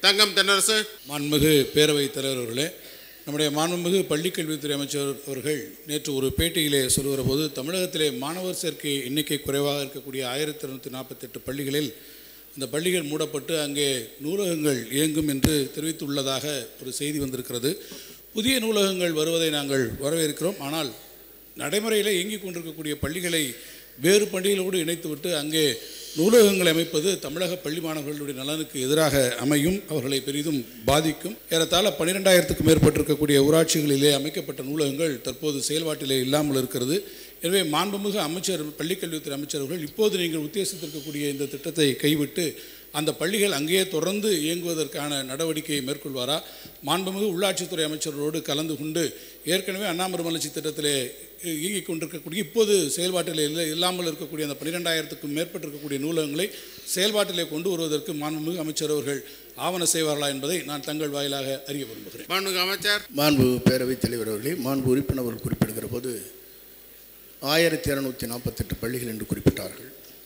தங்கம் தென்னரசு மாண்புமிகு பேரவைத் தலைவர் அவர்களே நம்முடைய மாண்புமிகு பள்ளிக்கல்வித்துறை அமைச்சர் அவர்கள் நேற்று ஒரு பேட்டியிலே சொல்லுகிற போது தமிழகத்திலே மாணவர் சேர்க்கை எண்ணிக்கை குறைவாக இருக்கக்கூடிய ஆயிரத்தி இரநூத்தி நாற்பத்தெட்டு பள்ளிகளில் அந்த பள்ளிகள் மூடப்பட்டு அங்கே நூலகங்கள் இயங்கும் என்று தெரிவித்துள்ளதாக ஒரு செய்தி வந்திருக்கிறது புதிய நூலகங்கள் வருவதை நாங்கள் வரவேற்கிறோம் ஆனால் நடைமுறையில் இயங்கிக் கொண்டிருக்கக்கூடிய பள்ளிகளை வேறு பள்ளிகளோடு இணைத்துவிட்டு அங்கே நூலகங்களை அமைப்பது தமிழக பள்ளி மாணவர்களுடைய நலனுக்கு எதிராக அமையும் அவர்களை பெரிதும் பாதிக்கும் ஏறத்தாழ பன்னிரெண்டாயிரத்துக்கும் மேற்பட்டிருக்கக்கூடிய ஊராட்சிகளிலே அமைக்கப்பட்ட நூலகங்கள் தற்போது செயல்பாட்டிலே இல்லாமல் இருக்கிறது எனவே மாண்புமிகு அமைச்சர் பள்ளிக்கல்வித்துறை அமைச்சர் அவர்கள் இப்போது நீங்கள் உத்தேசித்திருக்கக்கூடிய இந்த திட்டத்தை கைவிட்டு அந்த பள்ளிகள் அங்கேயே தொடர்ந்து இயங்குவதற்கான நடவடிக்கையை மேற்கொள்வாரா மாண்புமிகு உள்ளாட்சித்துறை அமைச்சரோடு கலந்து கொண்டு ஏற்கனவே அண்ணாமலை வளர்ச்சி திட்டத்திலே இயங்கிக் கொண்டிருக்கக்கூடிய இப்போது செயல்பாட்டில் இல்லை இல்லாமல் இருக்கக்கூடிய அந்த பன்னிரெண்டாயிரத்துக்கும் மேற்பட்டிருக்கக்கூடிய நூலகங்களை செயல்பாட்டிலே கொண்டு வருவதற்கு மாண்புமிகு அமைச்சர் அவர்கள் ஆவண செய்வார்களா என்பதை நான் தங்கள் வாயிலாக அறிய விரும்புகிறேன் மாண்புமிகு அமைச்சர் மாண்பு பேரவைத் தலைவர் அவர்களே மாண்பு உறுப்பினர் அவர்கள் குறிப்பிடுகிற போது ஆயிரத்தி இரநூத்தி நாற்பத்தெட்டு பள்ளிகள் என்று குறிப்பிட்டார்கள்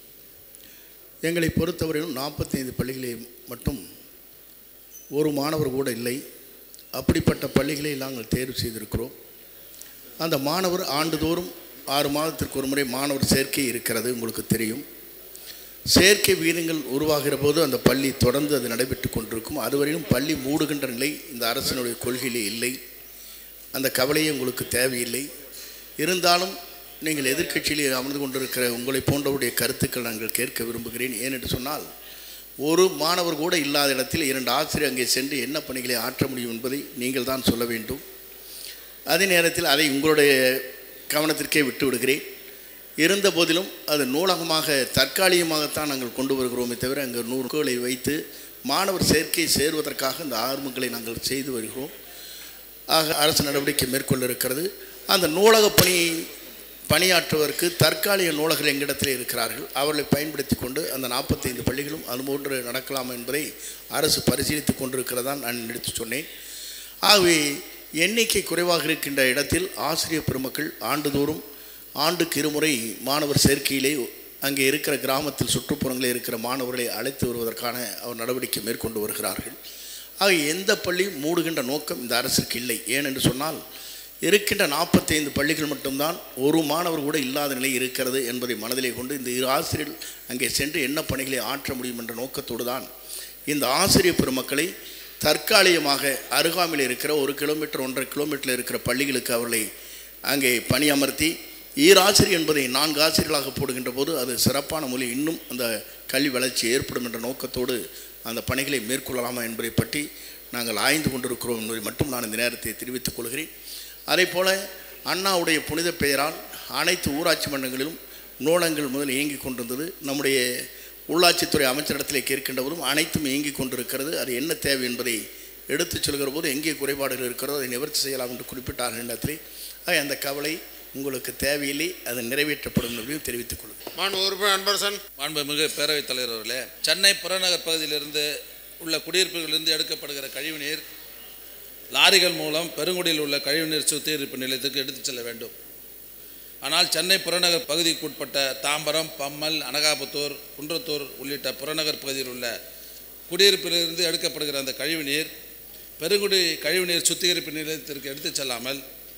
எங்களை பொறுத்தவரையிலும் நாற்பத்தைந்து பள்ளிகளை மட்டும் ஒரு மாணவர் கூட இல்லை அப்படிப்பட்ட பள்ளிகளை நாங்கள் தேர்வு செய்திருக்கிறோம் அந்த மாணவர் ஆண்டுதோறும் ஆறு மாதத்திற்கு ஒரு முறை மாணவர் சேர்க்கை இருக்கிறது உங்களுக்கு தெரியும் சேர்க்கை வீதங்கள் உருவாகிற போது அந்த பள்ளி தொடர்ந்து அது நடைபெற்று கொண்டிருக்கும் அதுவரையிலும் பள்ளி மூடுகின்ற நிலை இந்த அரசினுடைய கொள்கையிலே இல்லை அந்த கவலையே உங்களுக்கு தேவையில்லை இருந்தாலும் நீங்கள் எதிர்க்கட்சியிலே அமர்ந்து கொண்டிருக்கிற உங்களை போன்றவருடைய கருத்துக்கள் நாங்கள் கேட்க விரும்புகிறேன் ஏனென்று சொன்னால் ஒரு மாணவர் கூட இல்லாத இடத்தில் இரண்டு ஆசிரியர் அங்கே சென்று என்ன பணிகளை ஆற்ற முடியும் என்பதை நீங்கள் தான் சொல்ல வேண்டும் அதே நேரத்தில் அதை உங்களுடைய கவனத்திற்கே விட்டு விடுகிறேன் இருந்த போதிலும் அது நூலகமாக தற்காலிகமாகத்தான் நாங்கள் கொண்டு வருகிறோமே தவிர அங்கே நூறுகளை வைத்து மாணவர் சேர்க்கை சேருவதற்காக இந்த ஆர்வங்களை நாங்கள் செய்து வருகிறோம் ஆக அரசு நடவடிக்கை மேற்கொள்ள இருக்கிறது அந்த நூலக பணி பணியாற்றுவதற்கு தற்காலிக நூலகர் எங்களிடத்தில் இருக்கிறார்கள் அவர்களை பயன்படுத்தி கொண்டு அந்த நாற்பத்தைந்து பள்ளிகளும் அதுபோன்று நடக்கலாம் என்பதை அரசு பரிசீலித்து கொண்டிருக்கிறதான் நான் எடுத்து சொன்னேன் ஆகவே எண்ணிக்கை குறைவாக இருக்கின்ற இடத்தில் ஆசிரியர் பெருமக்கள் ஆண்டுதோறும் ஆண்டுக்கு இருமுறை மாணவர் சேர்க்கையிலே அங்கே இருக்கிற கிராமத்தில் சுற்றுப்புறங்களில் இருக்கிற மாணவர்களை அழைத்து வருவதற்கான அவர் நடவடிக்கை மேற்கொண்டு வருகிறார்கள் ஆக எந்த பள்ளியும் மூடுகின்ற நோக்கம் இந்த அரசுக்கு இல்லை ஏனென்று சொன்னால் இருக்கின்ற நாற்பத்தைந்து பள்ளிகள் மட்டும்தான் ஒரு மாணவர் கூட இல்லாத நிலை இருக்கிறது என்பதை மனதிலே கொண்டு இந்த இரு ஆசிரியர்கள் அங்கே சென்று என்ன பணிகளை ஆற்ற முடியும் என்ற நோக்கத்தோடு தான் இந்த ஆசிரியர் பெருமக்களை தற்காலிகமாக அருகாமையில் இருக்கிற ஒரு கிலோமீட்டர் ஒன்றரை கிலோமீட்டரில் இருக்கிற பள்ளிகளுக்கு அவர்களை அங்கே பணியமர்த்தி ஈராசிரியர் என்பதை நான்கு ஆசிரியர்களாக போடுகின்ற போது அது சிறப்பான மொழி இன்னும் அந்த கல்வி வளர்ச்சி ஏற்படும் என்ற நோக்கத்தோடு அந்த பணிகளை மேற்கொள்ளலாமா என்பதை பற்றி நாங்கள் ஆய்ந்து கொண்டிருக்கிறோம் என்பதை மட்டும் நான் இந்த நேரத்தை தெரிவித்துக் கொள்கிறேன் அதே போல அண்ணாவுடைய புனித பெயரால் அனைத்து ஊராட்சி மன்றங்களிலும் நூலகங்கள் முதல் இயங்கிக் கொண்டிருந்தது நம்முடைய உள்ளாட்சித்துறை அமைச்சரிடத்திலே கேட்கின்ற போதும் அனைத்தும் இயங்கிக் கொண்டிருக்கிறது அது என்ன தேவை என்பதை எடுத்துச் சொல்கிற போது எங்கே குறைபாடுகள் இருக்கிறதோ அதை நிவர்த்தி செய்யலாம் என்று குறிப்பிட்டார்கள் இடத்திலே ஆக அந்த கவலை உங்களுக்கு தேவையில்லை அது நிறைவேற்றப்படும் என்பதையும் தெரிவித்துக் கொள்கிறேன் மாண்பு உறுப்பினர் அன்பரசன் மாண்புமிகு பேரவைத் தலைவர் அவர்களே சென்னை புறநகர் பகுதியிலிருந்து உள்ள குடியிருப்புகளிலிருந்து எடுக்கப்படுகிற கழிவுநீர் லாரிகள் மூலம் பெருங்குடியில் உள்ள கழிவுநீர் சுத்திகரிப்பு நிலையத்துக்கு எடுத்துச் செல்ல வேண்டும் ஆனால் சென்னை புறநகர் பகுதிக்குட்பட்ட தாம்பரம் பம்மல் அனகாபுத்தூர் குன்றத்தூர் உள்ளிட்ட புறநகர் பகுதியில் உள்ள குடியிருப்பிலிருந்து எடுக்கப்படுகிற அந்த கழிவுநீர் பெருங்குடி கழிவுநீர் சுத்திகரிப்பு நிலையத்திற்கு எடுத்துச் செல்லாமல்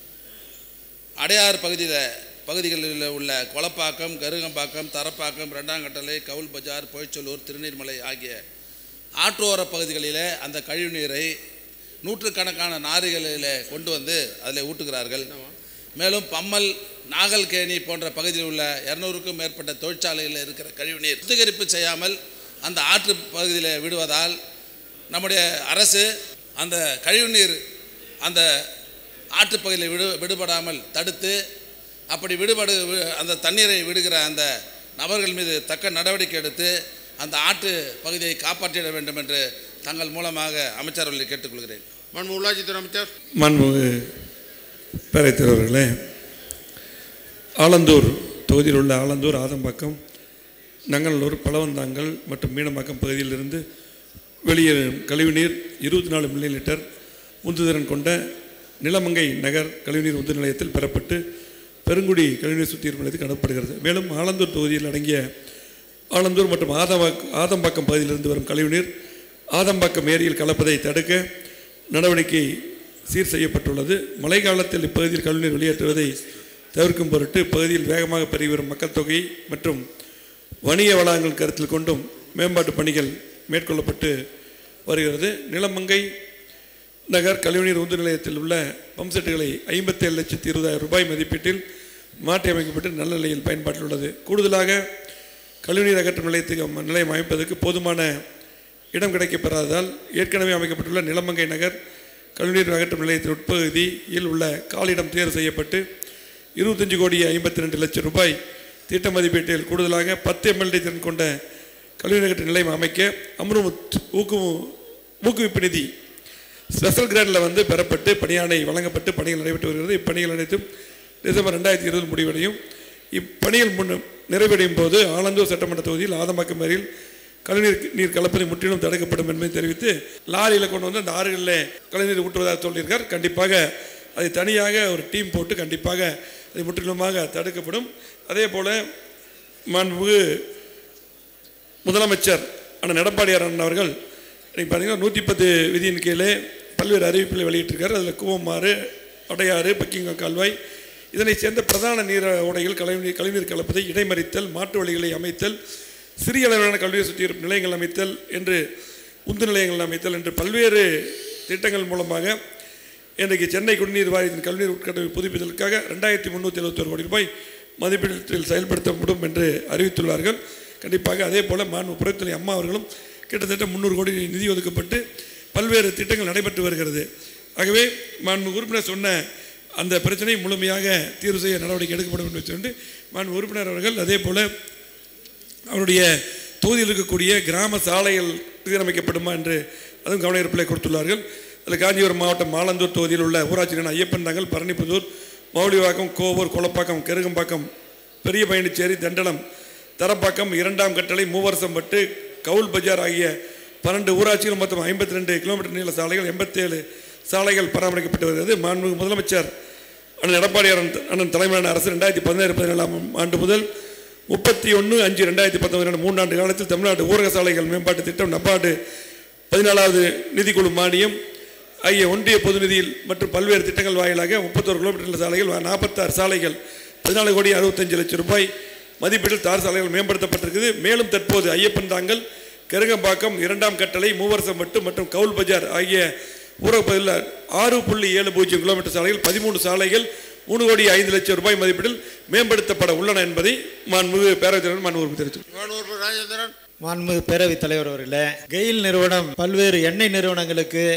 அடையார் பகுதியில் பகுதிகளில் உள்ள கொளப்பாக்கம் கருகம்பாக்கம் தரப்பாக்கம் ரெண்டாங்கட்டளை கவுல் பஜார் பொய்ச்சலூர் திருநீர்மலை ஆகிய ஆற்றோர பகுதிகளில் அந்த கழிவுநீரை நூற்றுக்கணக்கான நாறுகளில் கொண்டு வந்து அதில் ஊட்டுகிறார்கள் மேலும் பம்மல் நாகல்கேணி போன்ற பகுதியில் உள்ள இரநூறுக்கும் மேற்பட்ட தொழிற்சாலைகளில் இருக்கிற கழிவுநீர் சுத்திகரிப்பு செய்யாமல் அந்த ஆற்று பகுதியில் விடுவதால் நம்முடைய அரசு அந்த கழிவுநீர் அந்த ஆற்றுப்பகுதியில் விடு விடுபடாமல் தடுத்து அப்படி விடுபடு வி- அந்த தண்ணீரை விடுகிற அந்த நபர்கள் மீது தக்க நடவடிக்கை எடுத்து அந்த ஆற்று பகுதியை காப்பாற்றிட வேண்டும் என்று தங்கள் மூலமாக அமைச்சர் அவர்களை கேட்டுக்கொள்கிறேன் மாண்பு உள்ளாட்சித்துறை அமைச்சர் மாண்புமிகு பேரவைத் தலைவர்களே ஆலந்தூர் தொகுதியில் உள்ள ஆலந்தூர் ஆதம்பாக்கம் நங்கநல்லூர் பழவந்தாங்கல் மற்றும் மீனம்பாக்கம் பகுதியிலிருந்து வெளியேறும் கழிவுநீர் இருபத்தி நாலு மில்லி லிட்டர் உந்துதிறன் கொண்ட நிலமங்கை நகர் கழிவுநீர் உந்து நிலையத்தில் பெறப்பட்டு பெருங்குடி கழிவுநீர் சுத்திகரிப்பு நிலையத்துக்கு அனுப்பப்படுகிறது மேலும் ஆலந்தூர் தொகுதியில் அடங்கிய ஆலந்தூர் மற்றும் ஆதம்பாக் ஆதம்பாக்கம் பகுதியிலிருந்து வரும் கழிவுநீர் ஆதம்பாக்கம் ஏரியில் கலப்பதை தடுக்க நடவடிக்கை சீர் செய்யப்பட்டுள்ளது மழை காலத்தில் இப்பகுதியில் கழிவுநீர் வெளியேற்றுவதை தவிர்க்கும் பொருட்டு இப்பகுதியில் வேகமாக பெருகி வரும் மக்கள் தொகை மற்றும் வணிக வளாகங்கள் கருத்தில் கொண்டும் மேம்பாட்டு பணிகள் மேற்கொள்ளப்பட்டு வருகிறது நிலமங்கை நகர் கழிவுநீர் உந்து நிலையத்தில் உள்ள பம்ப் செட்டுகளை ஐம்பத்தேழு லட்சத்தி இருபதாயிரம் ரூபாய் மதிப்பீட்டில் மாற்றி அமைக்கப்பட்டு நல்ல நிலையில் பயன்பாட்டில் உள்ளது கூடுதலாக கழிவுநீர் அகற்றும் நிலையத்துக்கு அம- நிலையம் அமைப்பதற்கு போதுமான இடம் கிடைக்கப்பெறாததால் ஏற்கனவே அமைக்கப்பட்டுள்ள நிலமங்கை நகர் கழிவுநீர் அகற்றும் நிலையத்தின் உட்பகுதியில் உள்ள காலிடம் தேர்வு செய்யப்பட்டு இருபத்தஞ்சு கோடி ஐம்பத்தி ரெண்டு லட்சம் ரூபாய் திட்ட மதிப்பீட்டில் கூடுதலாக பத்து எம்எல்டி திறன் கொண்ட கழிவுநீர் அகற்றும் நிலையம் அமைக்க அம்ருமுத் ஊக்குவு ஊக்குவிப்பு நிதி ஸ்பெஷல் கிரேடில் வந்து பெறப்பட்டு பணியாணை வழங்கப்பட்டு பணிகள் நடைபெற்று வருகிறது இப்பணிகள் அனைத்தும் டிசம்பர் ரெண்டாயிரத்தி இருபது முடிவடையும் இப்பணிகள் முன் நிறைவடையும் போது ஆலந்தூர் சட்டமன்ற தொகுதியில் ஆதம்பாக்கம் அருகில் கழிவுநீர் நீர் கலப்பதை முற்றிலும் தடுக்கப்படும் என்பதை தெரிவித்து லாரியில் கொண்டு வந்து அந்த ஆறுகளில் கழிவுநீர் ஊற்றுவதாக சொல்லியிருக்கார் கண்டிப்பாக அதை தனியாக ஒரு டீம் போட்டு கண்டிப்பாக அது முற்றிலுமாக தடுக்கப்படும் அதே போல் மாண்புமிகு முதலமைச்சர் அண்ணன் எடப்பாடியார் அண்ணன் அவர்கள் இன்னைக்கு பார்த்தீங்கன்னா நூற்றி பத்து விதியின் கீழே பல்வேறு அறிவிப்புகளை வெளியிட்டிருக்காரு அதில் கூவமாறு அடையாறு பக்கிங்காம் கால்வாய் இதனை சேர்ந்த பிரதான நீர் ஓடைகள் கழிவுநீர் கழிவுநீர் கலப்பதை இடைமறித்தல் மாற்று வழிகளை அமைத்தல் சிறிய அளவிலான கல்வியை சுற்றியிருக்கும் நிலையங்கள் அமைத்தல் என்று உந்து நிலையங்கள் அமைத்தல் என்று பல்வேறு திட்டங்கள் மூலமாக இன்றைக்கு சென்னை குடிநீர் வாரியத்தின் கல்விநீர் உட்கட்டமைப்பு புதுப்பித்தலுக்காக ரெண்டாயிரத்தி முந்நூற்றி எழுபத்தொரு கோடி ரூபாய் மதிப்பீட்டில் செயல்படுத்தப்படும் என்று அறிவித்துள்ளார்கள் கண்டிப்பாக அதே போல் மாண்பு புறத்துறை அம்மா அவர்களும் கிட்டத்தட்ட முந்நூறு கோடி நிதி ஒதுக்கப்பட்டு பல்வேறு திட்டங்கள் நடைபெற்று வருகிறது ஆகவே மாண்பு உறுப்பினர் சொன்ன அந்த பிரச்சனை முழுமையாக தீர்வு செய்ய நடவடிக்கை எடுக்கப்படும் என்று சொல்லி மாண்பு உறுப்பினர் அவர்கள் அதே போல் அவருடைய தொகுதியில் இருக்கக்கூடிய கிராம சாலைகள் சீரமைக்கப்படுமா என்று அதுவும் கவன ஈர்ப்பில் கொடுத்துள்ளார்கள் அதில் காஞ்சிபுரம் மாவட்டம் மாலந்தூர் தொகுதியில் உள்ள ஊராட்சி ஐயப்பன் தாங்கல் பரணிப்புதூர் மௌலிவாக்கம் கோவூர் குளப்பாக்கம் கெருகம்பாக்கம் பெரிய பயணிச்சேரி தண்டலம் தரப்பாக்கம் இரண்டாம் கட்டளை மூவரசம்பட்டு கவுல் பஜார் ஆகிய பன்னெண்டு ஊராட்சிகள் மொத்தம் ஐம்பத்தி ரெண்டு கிலோமீட்டர் நீள சாலைகள் எண்பத்தேழு சாலைகள் பராமரிக்கப்பட்டு வருகிறது மாண்புமிகு முதலமைச்சர் அண்ணன் எடப்பாடியார் அண்ணன் தலைமையிலான அரசு ரெண்டாயிரத்தி பதினேழு பதினேழாம் ஆண்டு முதல் முப்பத்தி ஒன்று அஞ்சு ரெண்டாயிரத்தி பத்தொன்பது மூன்றாண்டு காலத்தில் தமிழ்நாடு ஊரக சாலைகள் மேம்பாட்டு திட்டம் நப்பாடு பதினாலாவது நிதிக்குழு மானியம் ஆகிய ஒன்றிய பொது நிதியில் மற்றும் பல்வேறு திட்டங்கள் வாயிலாக முப்பத்தோரு கிலோமீட்டர் சாலைகள் நாற்பத்தாறு சாலைகள் பதினாலு கோடி அறுபத்தஞ்சு லட்சம் ரூபாய் மதிப்பீட்டில் தார் சாலைகள் மேம்படுத்தப்பட்டிருக்குது மேலும் தற்போது ஐயப்பன் தாங்கல் கருங்கம்பாக்கம் இரண்டாம் கட்டளை மூவரசம் மட்டு மற்றும் கவுல் பஜார் ஆகிய ஊரக பகுதியில் ஆறு புள்ளி ஏழு பூஜ்ஜியம் கிலோமீட்டர் சாலைகள் பதிமூணு சாலைகள் மூணு கோடி ஐந்து லட்சம் ரூபாய் மதிப்பீட்டில் மேம்படுத்தப்பட உள்ளன என்பதை மாண்புமிகு பேரவைத் தலைவர் மாண்பு உறுப்பு தெரிவித்துள்ளார் மாணவர் ராஜேந்திரன் மாண்புமிகு பேரவைத் தலைவர் அவர்களே கெயில் நிறுவனம் பல்வேறு எண்ணெய் நிறுவனங்களுக்கு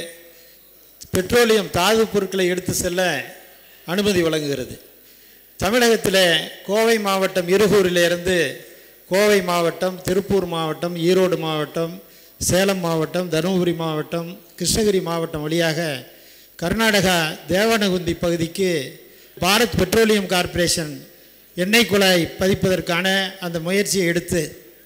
பெட்ரோலியம் தாது பொருட்களை எடுத்து செல்ல அனுமதி வழங்குகிறது தமிழகத்தில் கோவை மாவட்டம் இருகூரிலிருந்து கோவை மாவட்டம் திருப்பூர் மாவட்டம் ஈரோடு மாவட்டம் சேலம் மாவட்டம் தருமபுரி மாவட்டம் கிருஷ்ணகிரி மாவட்டம் வழியாக கர்நாடகா தேவனகுந்தி பகுதிக்கு பாரத் பெட்ரோலியம் கார்ப்பரேஷன் எண்ணெய் குழாய் பதிப்பதற்கான அந்த முயற்சியை எடுத்து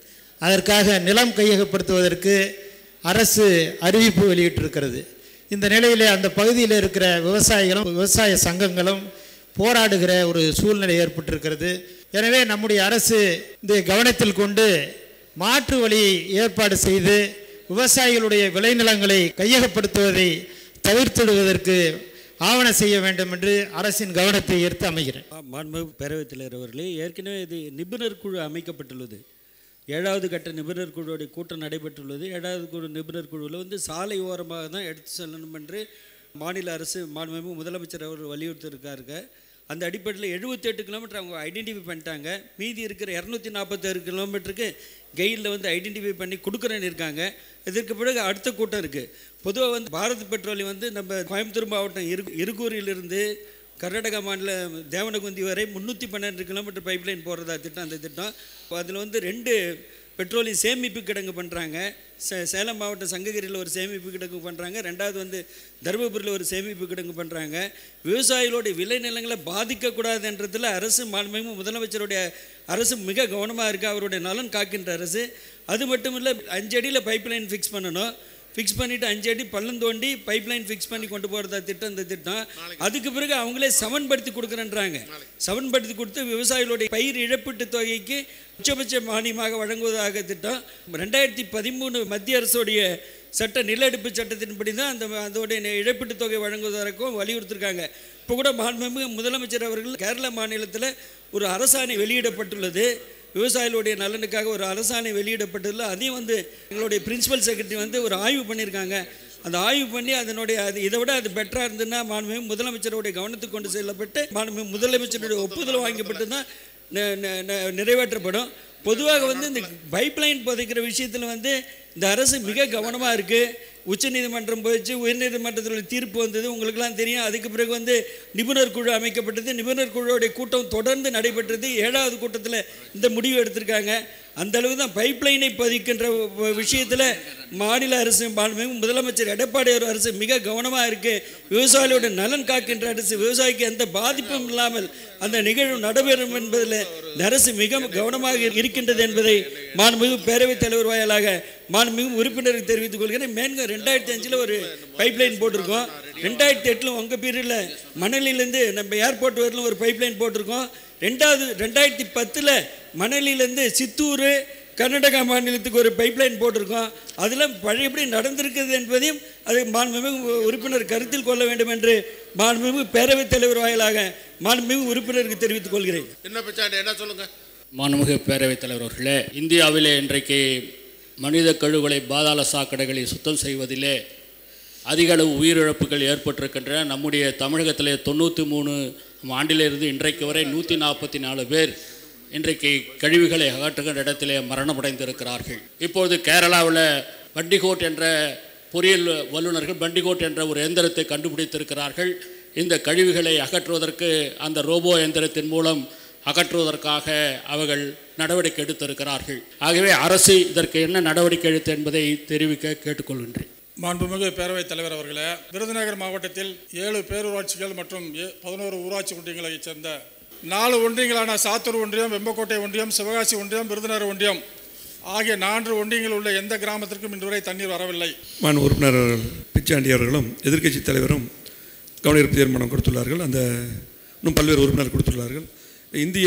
அதற்காக நிலம் கையகப்படுத்துவதற்கு அரசு அறிவிப்பு வெளியிட்டிருக்கிறது இந்த நிலையிலே அந்த பகுதியில் இருக்கிற விவசாயிகளும் விவசாய சங்கங்களும் போராடுகிற ஒரு சூழ்நிலை ஏற்பட்டிருக்கிறது எனவே நம்முடைய அரசு இந்த கவனத்தில் கொண்டு மாற்று வழியை ஏற்பாடு செய்து விவசாயிகளுடைய விளைநிலங்களை கையகப்படுத்துவதை தவிர்த்திடுவதற்கு ஆவண செய்ய வேண்டும் என்று அரசின் கவனத்தை ஈர்த்து அமைகிறேன் மாண்புமிகு பேரவைத் தலைவர் அவர்களே ஏற்கனவே இது நிபுணர் குழு அமைக்கப்பட்டுள்ளது ஏழாவது கட்ட நிபுணர் குழுவுடைய கூட்டம் நடைபெற்றுள்ளது ஏழாவது குழு நிபுணர் குழுவில் வந்து சாலை ஓரமாக தான் எடுத்து செல்லணும் என்று மாநில அரசு மாண்புமிகு முதலமைச்சர் அவர் வலியுறுத்தியிருக்காருங்க அந்த அடிப்படையில் 78 கிலோமீட்டர் அவங்க ஐடென்டிஃபை பண்ணிட்டாங்க மீதி இருக்கிற இரநூத்தி நாற்பத்தாறு கிலோமீட்டருக்கு கெயிலில் வந்து ஐடென்டிஃபை பண்ணி கொடுக்குறேன்னு இருக்காங்க இதற்கு பிறகு அடுத்த கூட்டம் இருக்குது பொதுவாக வந்து பாரத் பெட்ரோலியம் வந்து நம்ம கோயம்புத்தூர் மாவட்டம் இரு இருகூரிலிருந்து கர்நாடகா மாநில தேவனகுந்தி வரை முந்நூற்றி பன்னெண்டு கிலோமீட்டர் பைப்லைன் போடுறதா திட்டம் அந்த திட்டம் அதில் வந்து ரெண்டு பெட்ரோலியம் சேமிப்பு கிடங்கு பண்ணுறாங்க சே சேலம் மாவட்டம் சங்ககிரியில் ஒரு சேமிப்பு கிடங்கு பண்ணுறாங்க ரெண்டாவது வந்து தருமபுரியில் ஒரு சேமிப்பு கிடங்கு பண்ணுறாங்க விவசாயிகளுடைய விளைநிலங்களை பாதிக்கக்கூடாதுன்றதுல அரசு மாண்புமிகு முதலமைச்சருடைய அரசு மிக கவனமாக இருக்குது அவருடைய நலன் காக்கின்ற அரசு அது மட்டும் இல்லை அஞ்சு அடியில் பைப்லைன் ஃபிக்ஸ் பண்ணணும் ஃபிக்ஸ் பண்ணிவிட்டு அஞ்சு அடி பள்ளம் தோண்டி பைப்லைன் ஃபிக்ஸ் பண்ணி கொண்டு போகிறதா திட்டம் இந்த திட்டம் அதுக்கு பிறகு அவங்களே சமன்படுத்தி கொடுக்குறேன்றாங்க சமன்படுத்தி கொடுத்து விவசாயிகளுடைய பயிர் இழப்பீட்டு தொகைக்கு உச்சபட்ச மானியமாக வழங்குவதாக திட்டம் ரெண்டாயிரத்தி பதிமூணு மத்திய அரசுடைய சட்ட நில எடுப்பு சட்டத்தின்படி தான் அந்த அதோடைய நி- இழப்பீட்டுத் தொகை வழங்குவதற்கும் வலியுறுத்திருக்காங்க இப்போ கூட மாண்புமிகு முதலமைச்சர் அவர்கள் கேரள மாநிலத்தில் ஒரு அரசாணை வெளியிடப்பட்டுள்ளது விவசாயிகளுடைய நலனுக்காக ஒரு அரசாணை வெளியிடப்பட்டுள்ள அதையும் வந்து எங்களுடைய பிரின்சிபல் செக்ரட்டரி வந்து ஒரு ஆய்வு பண்ணியிருக்காங்க அந்த ஆய்வு பண்ணி அதனுடைய அது இதை விட அது பெட்டராக இருந்ததுன்னா மாண்புமிகு முதலமைச்சருடைய கவனத்துக்கு கொண்டு செல்லப்பட்டு மாண்புமிகு முதலமைச்சருடைய ஒப்புதல் வாங்கப்பட்டு தான் ந- ந- ந- நிறைவேற்றப்படும் பொதுவாக வந்து இந்த பைப்லைன் புதைக்கிற விஷயத்தில் வந்து இந்த அரசு மிக கவனமாக இருக்குது உச்சநீதிமன்றம் போயிடுச்சு உயர்நீதிமன்றத்தில் தீர்ப்பு வந்தது உங்களுக்கெல்லாம் தெரியும் அதுக்கு பிறகு வந்து நிபுணர் குழு அமைக்கப்பட்டது நிபுணர் குழுவுடைய கூட்டம் தொடர்ந்து நடைபெற்றது ஏழாவது கூட்டத்தில் இந்த முடிவு எடுத்திருக்காங்க அந்த அளவு தான் பைப்லைனை பதிக்கின்ற விஷயத்தில் மாநில அரசு மாண்புமிகு முதலமைச்சர் எடப்பாடி அரசு மிக கவனமாக இருக்குது விவசாயிகளோட நலன் காக்கின்ற அரசு விவசாயிக்கு எந்த பாதிப்பும் இல்லாமல் அந்த நிகழ்வு நடைபெறும் என்பதில் இந்த அரசு மிக கவனமாக இருக்கின்றது என்பதை மாண்புமிகு பேரவைத் தலைவர் வாயிலாக மாண்புமிகு உறுப்பினருக்கு தெரிவித்துக் கொள்கிறேன் மேன்க ரெண்டாயிரத்தி அஞ்சில் ஒரு பைப்லைன் போட்டிருக்கோம் ரெண்டாயிரத்தி எட்டில் உங்கள் பீரியடில் மணலிலேருந்து நம்ம ஏர்போர்ட் வரலும் ஒரு பைப்லைன் போட்டிருக்கோம் ரெண்டாவது ரெண்டாயிரத்தி பத்தில் மணலிலேருந்து சித்தூர் கர்நாடகா மாநிலத்துக்கு ஒரு பைப்லைன் போட்டிருக்கோம் அதில் பழையபடி நடந்திருக்கிறது என்பதையும் அதை மாண்புமிகு உறுப்பினர் கருத்தில் கொள்ள வேண்டும் என்று மாண்புமிகு பேரவைத் தலைவர் வாயிலாக மாண்புமிகு உறுப்பினருக்கு தெரிவித்துக் கொள்கிறேன் என்ன பிரச்சனை என்ன சொல்லுங்க மாண்புமிகு பேரவைத் தலைவர் அவர்களே இந்தியாவிலே இன்றைக்கு மனித கழிவுகளை பாதாள சாக்கடைகளை சுத்தம் செய்வதிலே அதிக அளவு உயிரிழப்புகள் ஏற்பட்டிருக்கின்றன நம்முடைய தமிழகத்திலே தொண்ணூற்றி மூணு ஆண்டிலிருந்து இன்றைக்கு வரை நூற்றி நாற்பத்தி நாலு பேர் இன்றைக்கு கழிவுகளை அகற்றுகின்ற இடத்திலே மரணமடைந்திருக்கிறார்கள் இப்பொழுது கேரளாவில் பண்டிகோட் என்ற பொறியியல் வல்லுநர்கள் பண்டிகோட் என்ற ஒரு எந்திரத்தை கண்டுபிடித்திருக்கிறார்கள் இந்த கழிவுகளை அகற்றுவதற்கு அந்த ரோபோ எந்திரத்தின் மூலம் அகற்றுவதற்காக அவர்கள் நடவடிக்கை எடுத்திருக்கிறார்கள் ஆகவே அரசு இதற்கு என்ன நடவடிக்கை எடுத்து என்பதை தெரிவிக்க கேட்டுக்கொள்கின்றேன் மாண்புமிகு பேரவைத் தலைவர் அவர்களே விருதுநகர் மாவட்டத்தில் ஏழு பேரூராட்சிகள் மற்றும் ஏ- பதினோரு ஊராட்சி ஒன்றியங்களைச் சேர்ந்த நாலு ஒன்றியங்களான சாத்தூர் ஒன்றியம் வெம்பக்கோட்டை ஒன்றியம் சிவகாசி ஒன்றியம் விருதுநகர் ஒன்றியம் ஆகிய நான்கு ஒன்றியங்கள் உள்ள எந்த கிராமத்திற்கும் இன்று வரை தண்ணீர் வரவில்லை மான் உறுப்பினர் அவர்கள் பிச்சாண்டி அவர்களும் எதிர்க்கட்சி தலைவரும் கவனஈர்ப்பு தீர்மானம் கொடுத்துள்ளார்கள் அந்த இன்னும் பல்வேறு உறுப்பினர் கொடுத்துள்ளார்கள் இந்திய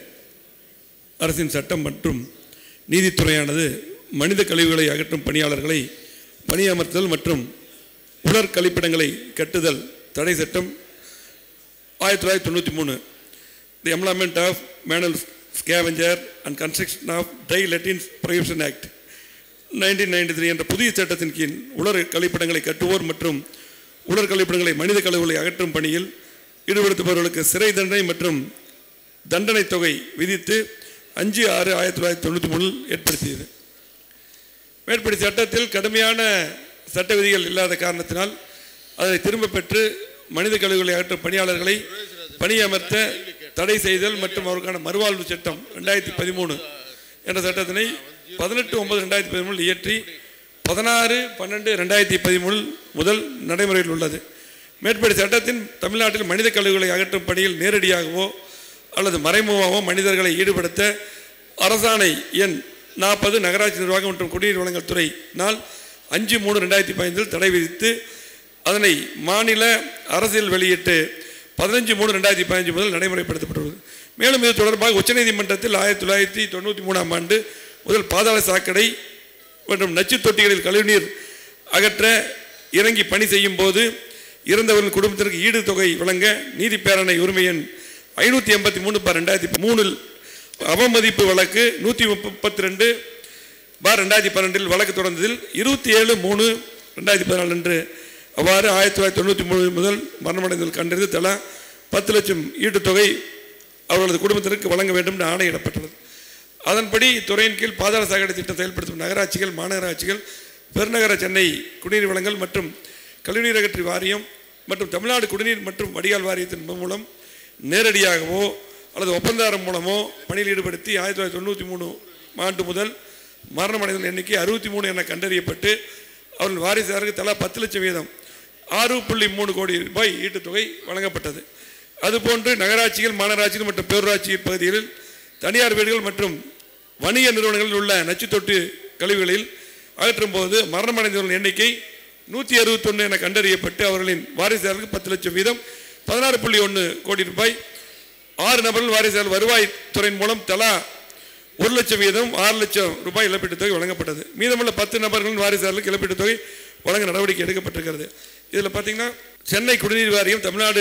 அரசின் சட்டம் மற்றும் நீதித்துறையானது மனித கழிவுகளை அகற்றும் பணியாளர்களை பணியமர்த்தல் மற்றும் உலர் கழிப்பிடங்களை கட்டுதல் தடை சட்டம் ஆயிரத்தி தொள்ளாயிரத்தி தொண்ணூற்றி மூணு the employment of manual scavenger and construction of dry latrines prohibition act nineteen ninety three என்ற புதிய சட்டத்தின் கீழ் உலர் கழிப்பிடங்களை கட்டுவோர் மற்றும் உலர் கழிப்பிடங்களை மனித கழிவுகளை அகற்றும் பணியில் ஈடுபடுத்துபவர்களுக்கு சிறை தண்டனை மற்றும் தண்டனை தொகை விதித்து அஞ்சு ஆறு ஆயிரத்தி தொள்ளாயிரத்தி தொண்ணூற்றி மூணில் ஏற்படுத்தியது மேற்படி சட்டத்தில் கடுமையான சட்ட விதிகள் இல்லாத காரணத்தினால் அதை திரும்ப பெற்று மனித கழிவுகளை அகற்றும் பணியாளர்களை பணியமர்த்த தடை செய்தல் மற்றும் அவருக்கான மறுவாழ்வு சட்டம் ரெண்டாயிரத்தி பதிமூணு என்ற சட்டத்தினை பதினெட்டு ஒன்பது ரெண்டாயிரத்தி பதிமூணில் இயற்றி பதினாறு பன்னெண்டு ரெண்டாயிரத்தி பதிமூணில் முதல் நடைமுறையில் உள்ளது மேற்படி சட்டத்தின் தமிழ்நாட்டில் மனித கழிவுகளை அகற்றும் பணியில் நேரடியாகவோ அல்லது மறைமுகமாகவோ மனிதர்களை ஈடுபடுத்த அரசாணை எண் நாற்பது நகராட்சி நிர்வாகம் மற்றும் குடிநீர் வழங்கல் துறை நாள் அஞ்சு மூணு ரெண்டாயிரத்தி பதினைந்தில் தடை விதித்து அதனை மாநில அரசியல் வெளியிட்டு பதினஞ்சு மூணு ரெண்டாயிரத்தி பதினஞ்சு முதல் நடைமுறைப்படுத்தப்பட்டுள்ளது மேலும் இது தொடர்பாக உச்சநீதிமன்றத்தில் ஆயிரத்தி தொள்ளாயிரத்தி தொண்ணூற்றி மூணாம் ஆண்டு முதல் பாதாள சாக்கடை மற்றும் நச்சு தொட்டிகளில் கழிவுநீர் அகற்ற இறங்கி பணி செய்யும் போது இறந்தவரின் குடும்பத்திற்கு ஈடு தொகை வழங்க நீதி பேரணை உரிமை எண் ஐநூற்றி எண்பத்தி மூணு பார் ரெண்டாயிரத்தி மூணில் அவமதிப்பு வழக்கு நூற்றி முப்பத்தி ரெண்டு பார் ரெண்டாயிரத்தி பன்னெண்டில் வழக்கு தொடர்ந்ததில் இருபத்தி ஏழு மூணு ரெண்டாயிரத்தி பதினாலு அன்று அவ்வாறு ஆயிரத்தி தொள்ளாயிரத்தி தொண்ணூற்றி மூணு முதல் மரணமடைந்ததில் கண்டறிந்து தலா பத்து லட்சம் ஈட்டுத்தொகை அவர்களது குடும்பத்திற்கு வழங்க வேண்டும் என்று ஆணையிடப்பட்டுள்ளது அதன்படி இத்துறையின் கீழ் பாதாள சாக்கடை திட்டம் செயல்படுத்தும் நகராட்சிகள் மாநகராட்சிகள் பெருநகர சென்னை குடிநீர் வழங்கல் மற்றும் கழிவுநீர் அகற்றி வாரியம் மற்றும் தமிழ்நாடு குடிநீர் மற்றும் வடிகால் வாரியத்தின் மூலம் நேரடியாகவோ அல்லது ஒப்பந்தாரம் மூலமோ பணியில் ஈடுபடுத்தி ஆயிரத்தி தொள்ளாயிரத்தி தொண்ணூற்றி மூணு ஆண்டு முதல் மரணமடைந்த எண்ணிக்கை அறுபத்தி மூணு என கண்டறியப்பட்டு அவர்கள் வாரிசாருக்கு தலா பத்து லட்சம் வீதம் ஆறு புள்ளி மூணு கோடி ரூபாய் ஈட்டுத்தொகை வழங்கப்பட்டது அதுபோன்று நகராட்சிகள் மாநகராட்சிகள் மற்றும் பேரூராட்சி பகுதிகளில் தனியார் வீடுகள் மற்றும் வணிக நிறுவனங்களில் உள்ள நச்சு தொட்டு கழிவுகளில் அகற்றும் போது மரணமடைந்தவர்களின் எண்ணிக்கை நூற்றி அறுபத்தொன்று என கண்டறியப்பட்டு அவர்களின் வாரிசாருக்கு பத்து லட்சம் வீதம் பதினாறு புள்ளி ஒன்று கோடி ரூபாய் ஆறு நபர்கள் வாரிசார் வருவாய் துறையின் மூலம் தலா ஒரு லட்சம் வீதம் ஆறு லட்சம் ரூபாய் இழப்பீட்டுத் தொகை வழங்கப்பட்டது மீதமுள்ள பத்து நபர்களின் வாரிசார்களுக்கு இழப்பீட்டுத் தொகை வழங்க நடவடிக்கை எடுக்கப்பட்டிருக்கிறது இதில் பார்த்தீங்கன்னா சென்னை குடிநீர் வாரியம் தமிழ்நாடு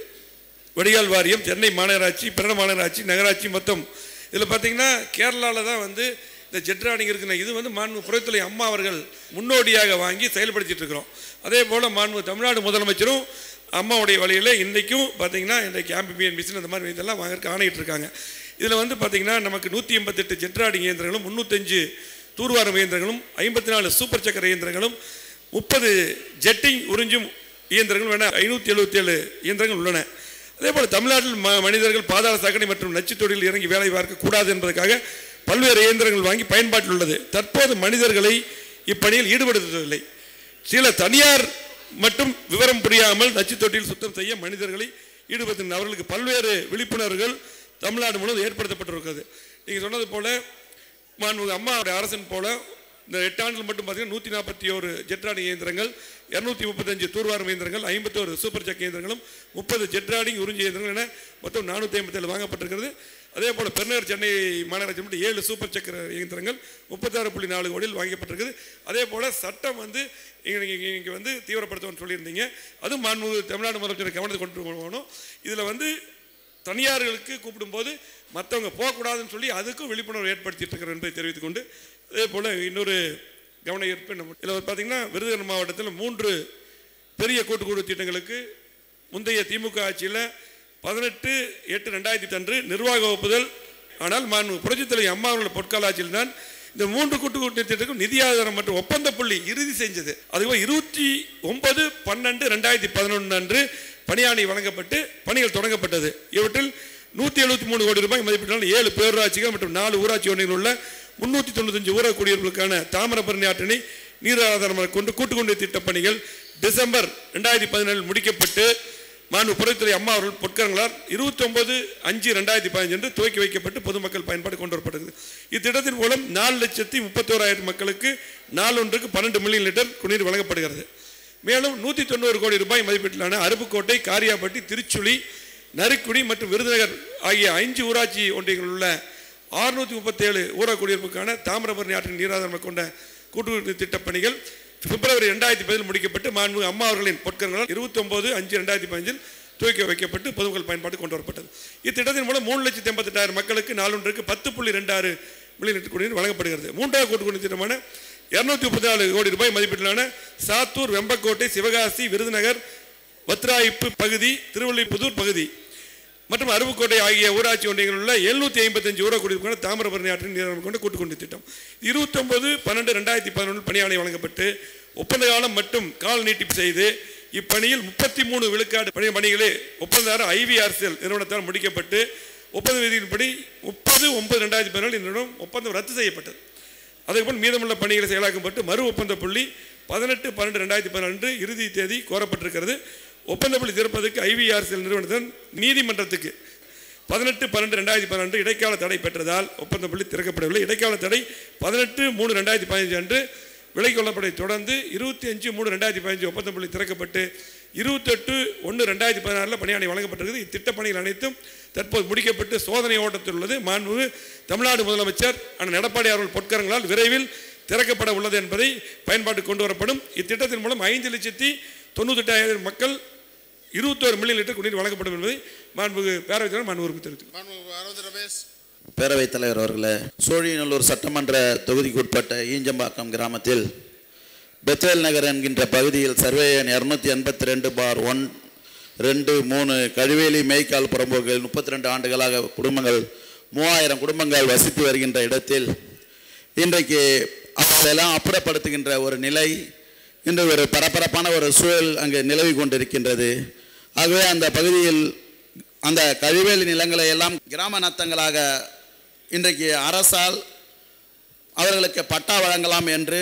வடிகால் வாரியம் சென்னை மாநகராட்சி பிரண மாநகராட்சி நகராட்சி மொத்தம் இதில் பார்த்தீங்கன்னா கேரளாவில் தான் வந்து இந்த ஜெட்ரானிங் இருக்குங்க இது வந்து மாண்பு புறத்துறை அம்மா அவர்கள் முன்னோடியாக வாங்கி செயல்படுத்திட்டு இருக்கிறோம் அதே போல் மாண்பு தமிழ்நாடு முதலமைச்சரும் அம்மாவுடைய வழியில் இன்றைக்கும் பார்த்தீங்கன்னா இன்றைக்கு ஆம்பிபியன் மிஷின் அந்த மாதிரி இதெல்லாம் வாங்கறதுக்கு ஆணையிட்டு இருக்காங்க இதில் வந்து பார்த்தீங்கன்னா நமக்கு நூற்றி எண்பத்தெட்டு ஜெட்ராடிங் இயந்திரங்களும் முந்நூற்றஞ்சு தூர்வாரம் இயந்திரங்களும் ஐம்பத்தி நாலு சூப்பர் சக்கர இயந்திரங்களும் முப்பது ஜெட்டிங் உறிஞ்சும் இயந்திரங்கள் என ஐநூற்றி எழுபத்தி ஏழு இயந்திரங்கள் உள்ளன அதே போல் தமிழ்நாட்டில் ம மனிதர்கள் பாதாள சாக்கடை மற்றும் நச்சுத் தொழிலில் இறங்கி வேலை பார்க்க கூடாது என்பதற்காக பல்வேறு இயந்திரங்கள் வாங்கி பயன்பாட்டில் உள்ளது தற்போது மனிதர்களை இப்பணியில் ஈடுபடுத்துவதில்லை சில தனியார் மட்டும் விவரம் புரியாமல் நச்சுத் தொட்டியில் சுத்தம் செய்ய மனிதர்களை ஈடுபடுத்தின அவர்களுக்கு பல்வேறு விழிப்புணர்வுகள் தமிழ்நாடு முழுவதும் ஏற்படுத்தப்பட்டிருக்கிறது நீங்கள் சொன்னது போல மாண்புமிகு அம்மா அரசன் போல இந்த எட்டாண்டில் மட்டும் பார்த்தீங்கன்னா நூற்றி நாற்பத்தி ஒரு ஜெட்ராடி இயந்திரங்கள் இரநூத்தி முப்பத்தஞ்சு தூர்வாரம் இயந்திரங்கள் ஐம்பத்தோரு சூப்பர் ஜக் இயந்திரங்களும் முப்பது ஜெட்ராடிங் உறிஞ்சி இயந்திரங்கள் என மொத்தம் நானூற்றி ஐம்பத்தேழு வாங்கப்பட்டிருக்கிறது அதே போல் பெருநகர் சென்னை மாநகராட்சி மட்டும் ஏழு சூப்பர் சக்கர இயந்திரங்கள் முப்பத்தாறு புள்ளி நாலு கோடியில் வாங்கப்பட்டிருக்குது அதே போல் சட்டம் வந்து இங்கே இங்கே வந்து தீவிரப்படுத்தணும்னு சொல்லியிருந்தீங்க அதுவும் மாண்புமிகு தமிழ்நாடு முதலமைச்சர் கவனத்துக்கு கொண்டு போகணும் இதில் வந்து தனியார்களுக்கு கூப்பிடும்போது மற்றவங்க போகக்கூடாதுன்னு சொல்லி அதுக்கும் விழிப்புணர்வு ஏற்படுத்திட்டு இருக்கிறோம் என்பதை தெரிவித்துக் கொண்டு அதே போல் இன்னொரு கவன ஈர்ப்பு நம்ம இதில் பார்த்தீங்கன்னா விருதுநகர் மாவட்டத்தில் மூன்று பெரிய கூட்டுக்குழு திட்டங்களுக்கு முந்தைய திமுக ஆட்சியில் பதினெட்டு எட்டு ரெண்டாயிரத்தி அன்று நிர்வாக ஒப்புதல் ஆனால் மாண்பு புரட்சித் தலைவர் அம்மா அவர்கள் பொற்கால ஆட்சியில் தான் இந்த மூன்று கூட்டுக்குழு திட்டத்துக்கும் நிதி ஆதாரம் மற்றும் ஒப்பந்த புள்ளி இறுதி செஞ்சது அதுபோல் இருபத்தி ஒன்பது பன்னெண்டு ரெண்டாயிரத்தி பதினொன்று அன்று பணியாணை வழங்கப்பட்டு பணிகள் தொடங்கப்பட்டது இவற்றில் நூற்றி எழுபத்தி மூணு கோடி ரூபாய் மதிப்பீட்டால் ஏழு பேரூராட்சிகள் மற்றும் நாலு ஊராட்சி ஒன்றில் உள்ள முன்னூற்றி தொண்ணூத்தஞ்சு ஊரக குடியிருப்புகளுக்கான தாமிரபரணி ஆற்றினை நீர் ஆதாரமாக கொண்டு கூட்டுக்குடி திட்டப் பணிகள் டிசம்பர் ரெண்டாயிரத்தி பதினேழில் முடிக்கப்பட்டு மாண்பு புறத்துறை அம்மா அவர்கள் பொற்கரங்களால் இருபத்தொன்பது அஞ்சு ரெண்டாயிரத்தி பதினஞ்சு அன்று துவக்கி வைக்கப்பட்டு பொதுமக்கள் பயன்பாடு கொண்டு வரப்பட்டது இத்திட்டத்தின் மூலம் நாலு லட்சத்தி முப்பத்தோராயிரம் மக்களுக்கு நாளொன்றுக்கு பன்னெண்டு மில்லியன் லிட்டர் குடிநீர் வழங்கப்படுகிறது மேலும் நூற்றி தொண்ணூறு கோடி ரூபாய் மதிப்பீட்டிலான அருப்புக்கோட்டை காரியாபட்டி திருச்சுழி நரிக்குடி மற்றும் விருதுநகர் ஆகிய ஐந்து ஊராட்சி ஒன்றியங்களில் உள்ள ஆறுநூற்றி முப்பத்தேழு ஊரக குடியிருப்புக்கான தாமிரபரணி ஆற்றின் நீராதாரம் கொண்ட கூட்டுறவு திட்டப் பணிகள் பிப்ரவரி ரெண்டாயிரத்தி பதில் முடிக்கப்பட்டு மாண்பு அம்மா அவர்களின் பொற்கரங்களால் இருபத்தொம்போது அஞ்சு ரெண்டாயிரத்தி பதினஞ்சில் துவக்கி வைக்கப்பட்டு பொதுமக்கள் பயன்பாடு கொண்டு வரப்பட்டது இத்திட்டத்தின் மூலம் மூணு லட்சத்தி எண்பத்தெட்டாயிரம் மக்களுக்கு நாளொன்றுக்கு பத்து புள்ளி ரெண்டு ஆறு மில்லியன் லிட்டர் குடிநீர் வழங்கப்படுகிறது மூன்றாவது கூட்டுக்குடி திட்டமான இரநூத்தி முப்பத்தி நாலு கோடி ரூபாய் மதிப்பீட்டிலான சாத்தூர் வெம்பக்கோட்டை சிவகாசி விருதுநகர் வத்ராயிப்பு பகுதி திருவள்ளிபுதூர் பகுதி மற்றும் அருப்புக்கோட்டை ஆகிய ஊராட்சி ஒன்றியங்களில் உள்ள எழுநூற்றி ஐம்பத்தஞ்சு ஊரக குடியிருப்புக்கான தாமிரபரணி ஆற்றின் நீரம் கொண்டு கூட்டுக்குடி திட்டம் இருபத்தொன்பது பன்னெண்டு ரெண்டாயிரத்தி பதினொன்று பணியாணை வழங்கப்பட்டு ஒப்பந்த காலம் மற்றும் கால நீட்டிப்பு செய்து இப்பணியில் முப்பத்தி மூணு விழுக்காடு பணி பணிகளே ஒப்பந்ததாரர் ஐவிஆர்சிஎல் நிறுவனத்தால் முடிக்கப்பட்டு ஒப்பந்த விதியின்படி முப்பது ஒன்பது ரெண்டாயிரத்தி பதினேழு நிறுவனம் ஒப்பந்தம் ரத்து செய்யப்பட்டது அதேபோல் மீதமுள்ள பணிகளை செயலாக்கப்பட்டு மறு ஒப்பந்த புள்ளி பதினெட்டு பன்னெண்டு ரெண்டாயிரத்தி பதினொன்று இறுதி தேதி கோரப்பட்டிருக்கிறது ஒப்பந்த புள்ளி திறப்பதற்கு ஐவிஆர்சிஎல் நிறுவனத்தின் நீதிமன்றத்துக்கு பதினெட்டு பன்னெண்டு ரெண்டாயிரத்தி பன்னெண்டு இடைக்கால தடை பெற்றதால் ஒப்பந்த புள்ளி திறக்கப்படவில்லை இடைக்கால தடை பதினெட்டு மூணு ரெண்டாயிரத்தி பதினஞ்சு அன்று விலை கொள்ளப்படை தொடர்ந்து இருபத்தி அஞ்சு மூணு ரெண்டாயிரத்தி பதினஞ்சு ஒப்பந்த புள்ளி திறக்கப்பட்டு இருபத்தெட்டு ஒன்று ரெண்டாயிரத்தி பதினாறில் பணியாணை வழங்கப்பட்டிருக்கிறது இத்திட்டப் பணிகள் அனைத்தும் தற்போது முடிக்கப்பட்டு சோதனை ஓட்டத்தில் உள்ளது மாண்பு தமிழ்நாடு முதலமைச்சர் அண்ணன் எடப்பாடி அவர்கள் பொற்கரங்களால் விரைவில் திறக்கப்பட உள்ளது என்பதை பயன்பாட்டுக்கு கொண்டு வரப்படும் இத்திட்டத்தின் மூலம் ஐந்து லட்சத்தி தொண்ணூத்தெட்டாயிரம் மக்கள் இருபத்தோரு மில்லியன் லிட்டர் குடிநீர் வழங்கப்படும் என்பதை மாண்புகு பேரவைத் தலைவர் மாண்பு உறுப்பு தெரிவித்துள்ளார் மாண்புமிகு அரவிந்த் ரமேஷ் பேரவைத் தலைவர் அவர்களே சோழிநல்லூர் சட்டமன்ற தொகுதிக்கு உட்பட்ட ஈஞ்சம்பாக்கம் கிராமத்தில் பெத்தேல் நகர் என்கின்ற பகுதியில் சர்வே எண் இரநூத்தி எண்பத்தி ரெண்டு பார் ஒன் ரெண்டு மூணு கழிவேலி மேய்க்கால் புறம்போக்கில் முப்பத்தி ரெண்டு ஆண்டுகளாக குடும்பங்கள் மூவாயிரம் குடும்பங்கள் வசித்து வருகின்ற இடத்தில் இன்றைக்கு அவர்களெல்லாம் அப்புறப்படுத்துகின்ற ஒரு நிலை இன்று ஒரு பரபரப்பான ஒரு சூழல் அங்கு நிலவி கொண்டிருக்கின்றது ஆகவே அந்த பகுதியில் அந்த கழிவேலி நிலங்களை எல்லாம் கிராம நத்தங்களாக இன்றைக்கு அரசால் அவர்களுக்கு பட்டா வழங்கலாம் என்று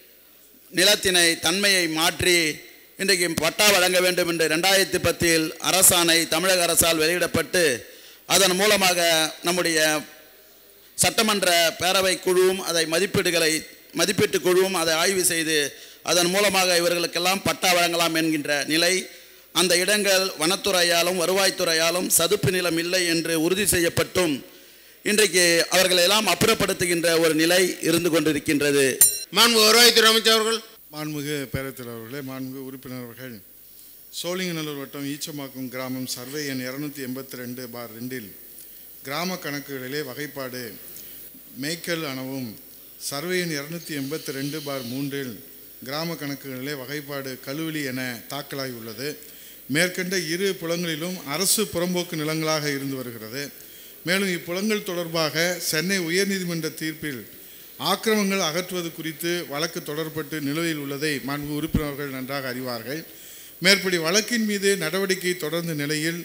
நிலத்தினை தன்மையை மாற்றி இன்றைக்கு பட்டா வழங்க வேண்டும் என்று ரெண்டாயிரத்தி பத்தில் அரசாணை தமிழக அரசால் வெளியிடப்பட்டு அதன் மூலமாக நம்முடைய சட்டமன்ற பேரவை குழுவும் அதை மதிப்பீடுகளை மதிப்பீட்டு குழுவும் அதை ஆய்வு செய்து அதன் மூலமாக இவர்களுக்கெல்லாம் பட்டா வழங்கலாம் என்கின்ற நிலை அந்த இடங்கள் வனத்துறையாலும் வருவாய்த்துறையாலும் சதுப்பு நிலம் இல்லை என்று உறுதி செய்யப்பட்டும் இன்றைக்கு அவர்களை எல்லாம் அப்புறப்படுத்துகின்ற ஒரு நிலை இருந்து கொண்டிருக்கின்றது மாண்பு வருவாய்த்துறை அமைச்சர் அவர்கள் மாண்புமிகு பேரவைத் தலைவர் அவர்களே மாண்புமிகு உறுப்பினர் அவர்கள் சோழிங்கநல்லூர் வட்டம் ஈச்சமாக்கம் கிராமம் சர்வே எண் இரநூத்தி எண்பத்தி ரெண்டு பார் ரெண்டில் கிராம கணக்குகளிலே வகைப்பாடு மேய்க்கல் அணவும் சர்வே எண் இரநூத்தி எண்பத்தி ரெண்டு பார் மூன்றில் கிராம கணக்குகளிலே வகைப்பாடு கழுவலி என தாக்கலாகி உள்ளது மேற்கண்ட இரு புலங்களிலும் அரசு புறம்போக்கு நிலங்களாக இருந்து வருகிறது மேலும் இப்புலங்கள் தொடர்பாக சென்னை உயர்நீதிமன்ற தீர்ப்பில் ஆக்கிரமங்கள் அகற்றுவது குறித்து வழக்கு தொடரப்பட்டு நிலுவையில் உள்ளதை மாண்பு உறுப்பினர்கள் நன்றாக அறிவார்கள் மேற்படி வழக்கின் மீது நடவடிக்கை தொடர்ந்த நிலையில்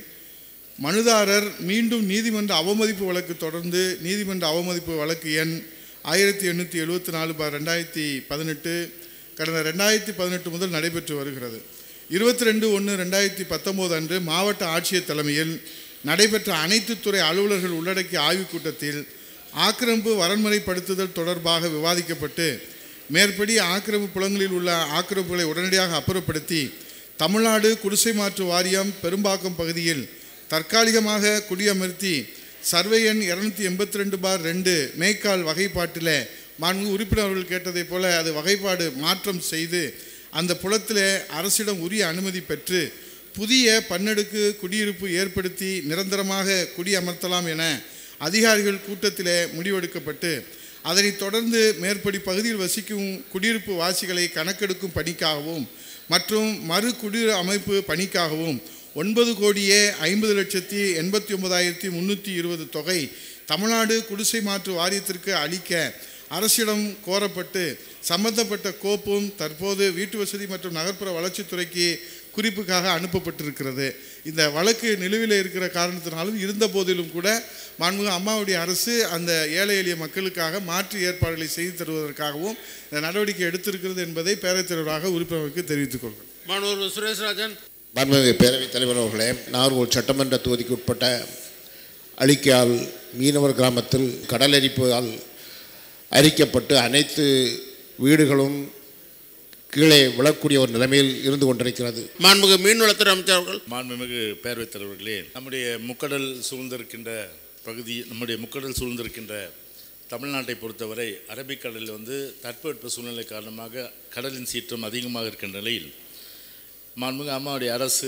மனுதாரர் மீண்டும் நீதிமன்ற அவமதிப்பு வழக்கு தொடர்ந்து நீதிமன்ற அவமதிப்பு வழக்கு எண் ஆயிரத்தி எண்ணூற்றி எழுபத்தி நாலு பார் ரெண்டாயிரத்தி பதினெட்டு கடந்த ரெண்டாயிரத்தி பதினெட்டு முதல் நடைபெற்று வருகிறது இருபத்தி ரெண்டு ஒன்று ரெண்டாயிரத்தி பத்தொம்போது அன்று மாவட்ட ஆட்சியர் தலைமையில் நடைபெற்ற அனைத்து துறை அலுவலர்கள் உள்ளடக்கிய ஆய்வுக் கூட்டத்தில் ஆக்கிரமிப்பு வரன்முறைப்படுத்துதல் தொடர்பாக விவாதிக்கப்பட்டு மேற்படி ஆக்கிரமிப்பு புலங்களில் உள்ள ஆக்கிரமிப்புகளை உடனடியாக அப்புறப்படுத்தி தமிழ்நாடு குடிசை மாற்று வாரியம் பெரும்பாக்கம் பகுதியில் தற்காலிகமாக குடியமர்த்தி சர்வே எண் இரநூத்தி எண்பத்தி ரெண்டு பார் ரெண்டு மேய்க்கால் வகைப்பாட்டில் மாண்பு உறுப்பினர்கள் கேட்டதைப் போல அது வகைப்பாடு மாற்றம் செய்து அந்த புலத்தில் அரசிடம் உரிய அனுமதி பெற்று புதிய பன்னடுக்கு குடியிருப்பு ஏற்படுத்தி நிரந்தரமாக குடியமர்த்தலாம் என அதிகாரிகள் கூட்டத்தில் முடிவெடுக்கப்பட்டு அதனைத் தொடர்ந்து மேற்படி பகுதியில் வசிக்கும் குடியிருப்பு வாசிகளை கணக்கெடுக்கும் பணிக்காகவும் மற்றும் மறு குடியிரு அமைப்பு பணிக்காகவும் ஒன்பது கோடியே ஐம்பது லட்சத்தி எண்பத்தி ஒன்பதாயிரத்தி முந்நூற்றி இருபது தொகை தமிழ்நாடு குடிசை மாற்று வாரியத்திற்கு அளிக்க அரசிடம் கோரப்பட்டு சம்பந்தப்பட்ட கோப்பும் தற்போது வீட்டு வசதி மற்றும் நகர்ப்புற வளர்ச்சித்துறைக்கு குறிப்புக்காக அனுப்பப்பட்டிருக்கிறது இந்த வழக்கு நிலுவையில் இருக்கிற காரணத்தினாலும் இருந்த போதிலும் கூட மாண்புமிகு அம்மாவுடைய அரசு அந்த ஏழை எளிய மக்களுக்காக மாற்று ஏற்பாடுகளை செய்து தருவதற்காகவும் இந்த நடவடிக்கை எடுத்திருக்கிறது என்பதை பேரவைத் தலைவராக உறுப்பினருக்கு தெரிவித்துக் கொள்கிறேன் மாணவர் சுரேஷ்ராஜன் மாண்புமிகு பேரவைத் தலைவர் அவர்களே நாகூர் சட்டமன்ற தொகுதிக்கு உட்பட்ட அழிக்கால் மீனவர் கிராமத்தில் கடலரிப்பால் அரிக்கப்பட்டு அனைத்து வீடுகளும் கீழே விழக்கூடிய ஒரு நிலைமையில் இருந்து கொண்டிருக்கிறது மாண்புமிகு மீன்வளத்துறை அமைச்சர் அவர்கள் மாண்புமிகு பேரவைத் தலைவர்களே நம்முடைய முக்கடல் சூழ்ந்திருக்கின்ற பகுதி நம்முடைய முக்கடல் சூழ்ந்திருக்கின்ற தமிழ்நாட்டை பொறுத்தவரை அரபிக்கடலில் வந்து தட்பவெட்ப சூழ்நிலை காரணமாக கடலின் சீற்றம் அதிகமாக இருக்கின்ற நிலையில் மாண்புமிகு அம்மாவுடைய அரசு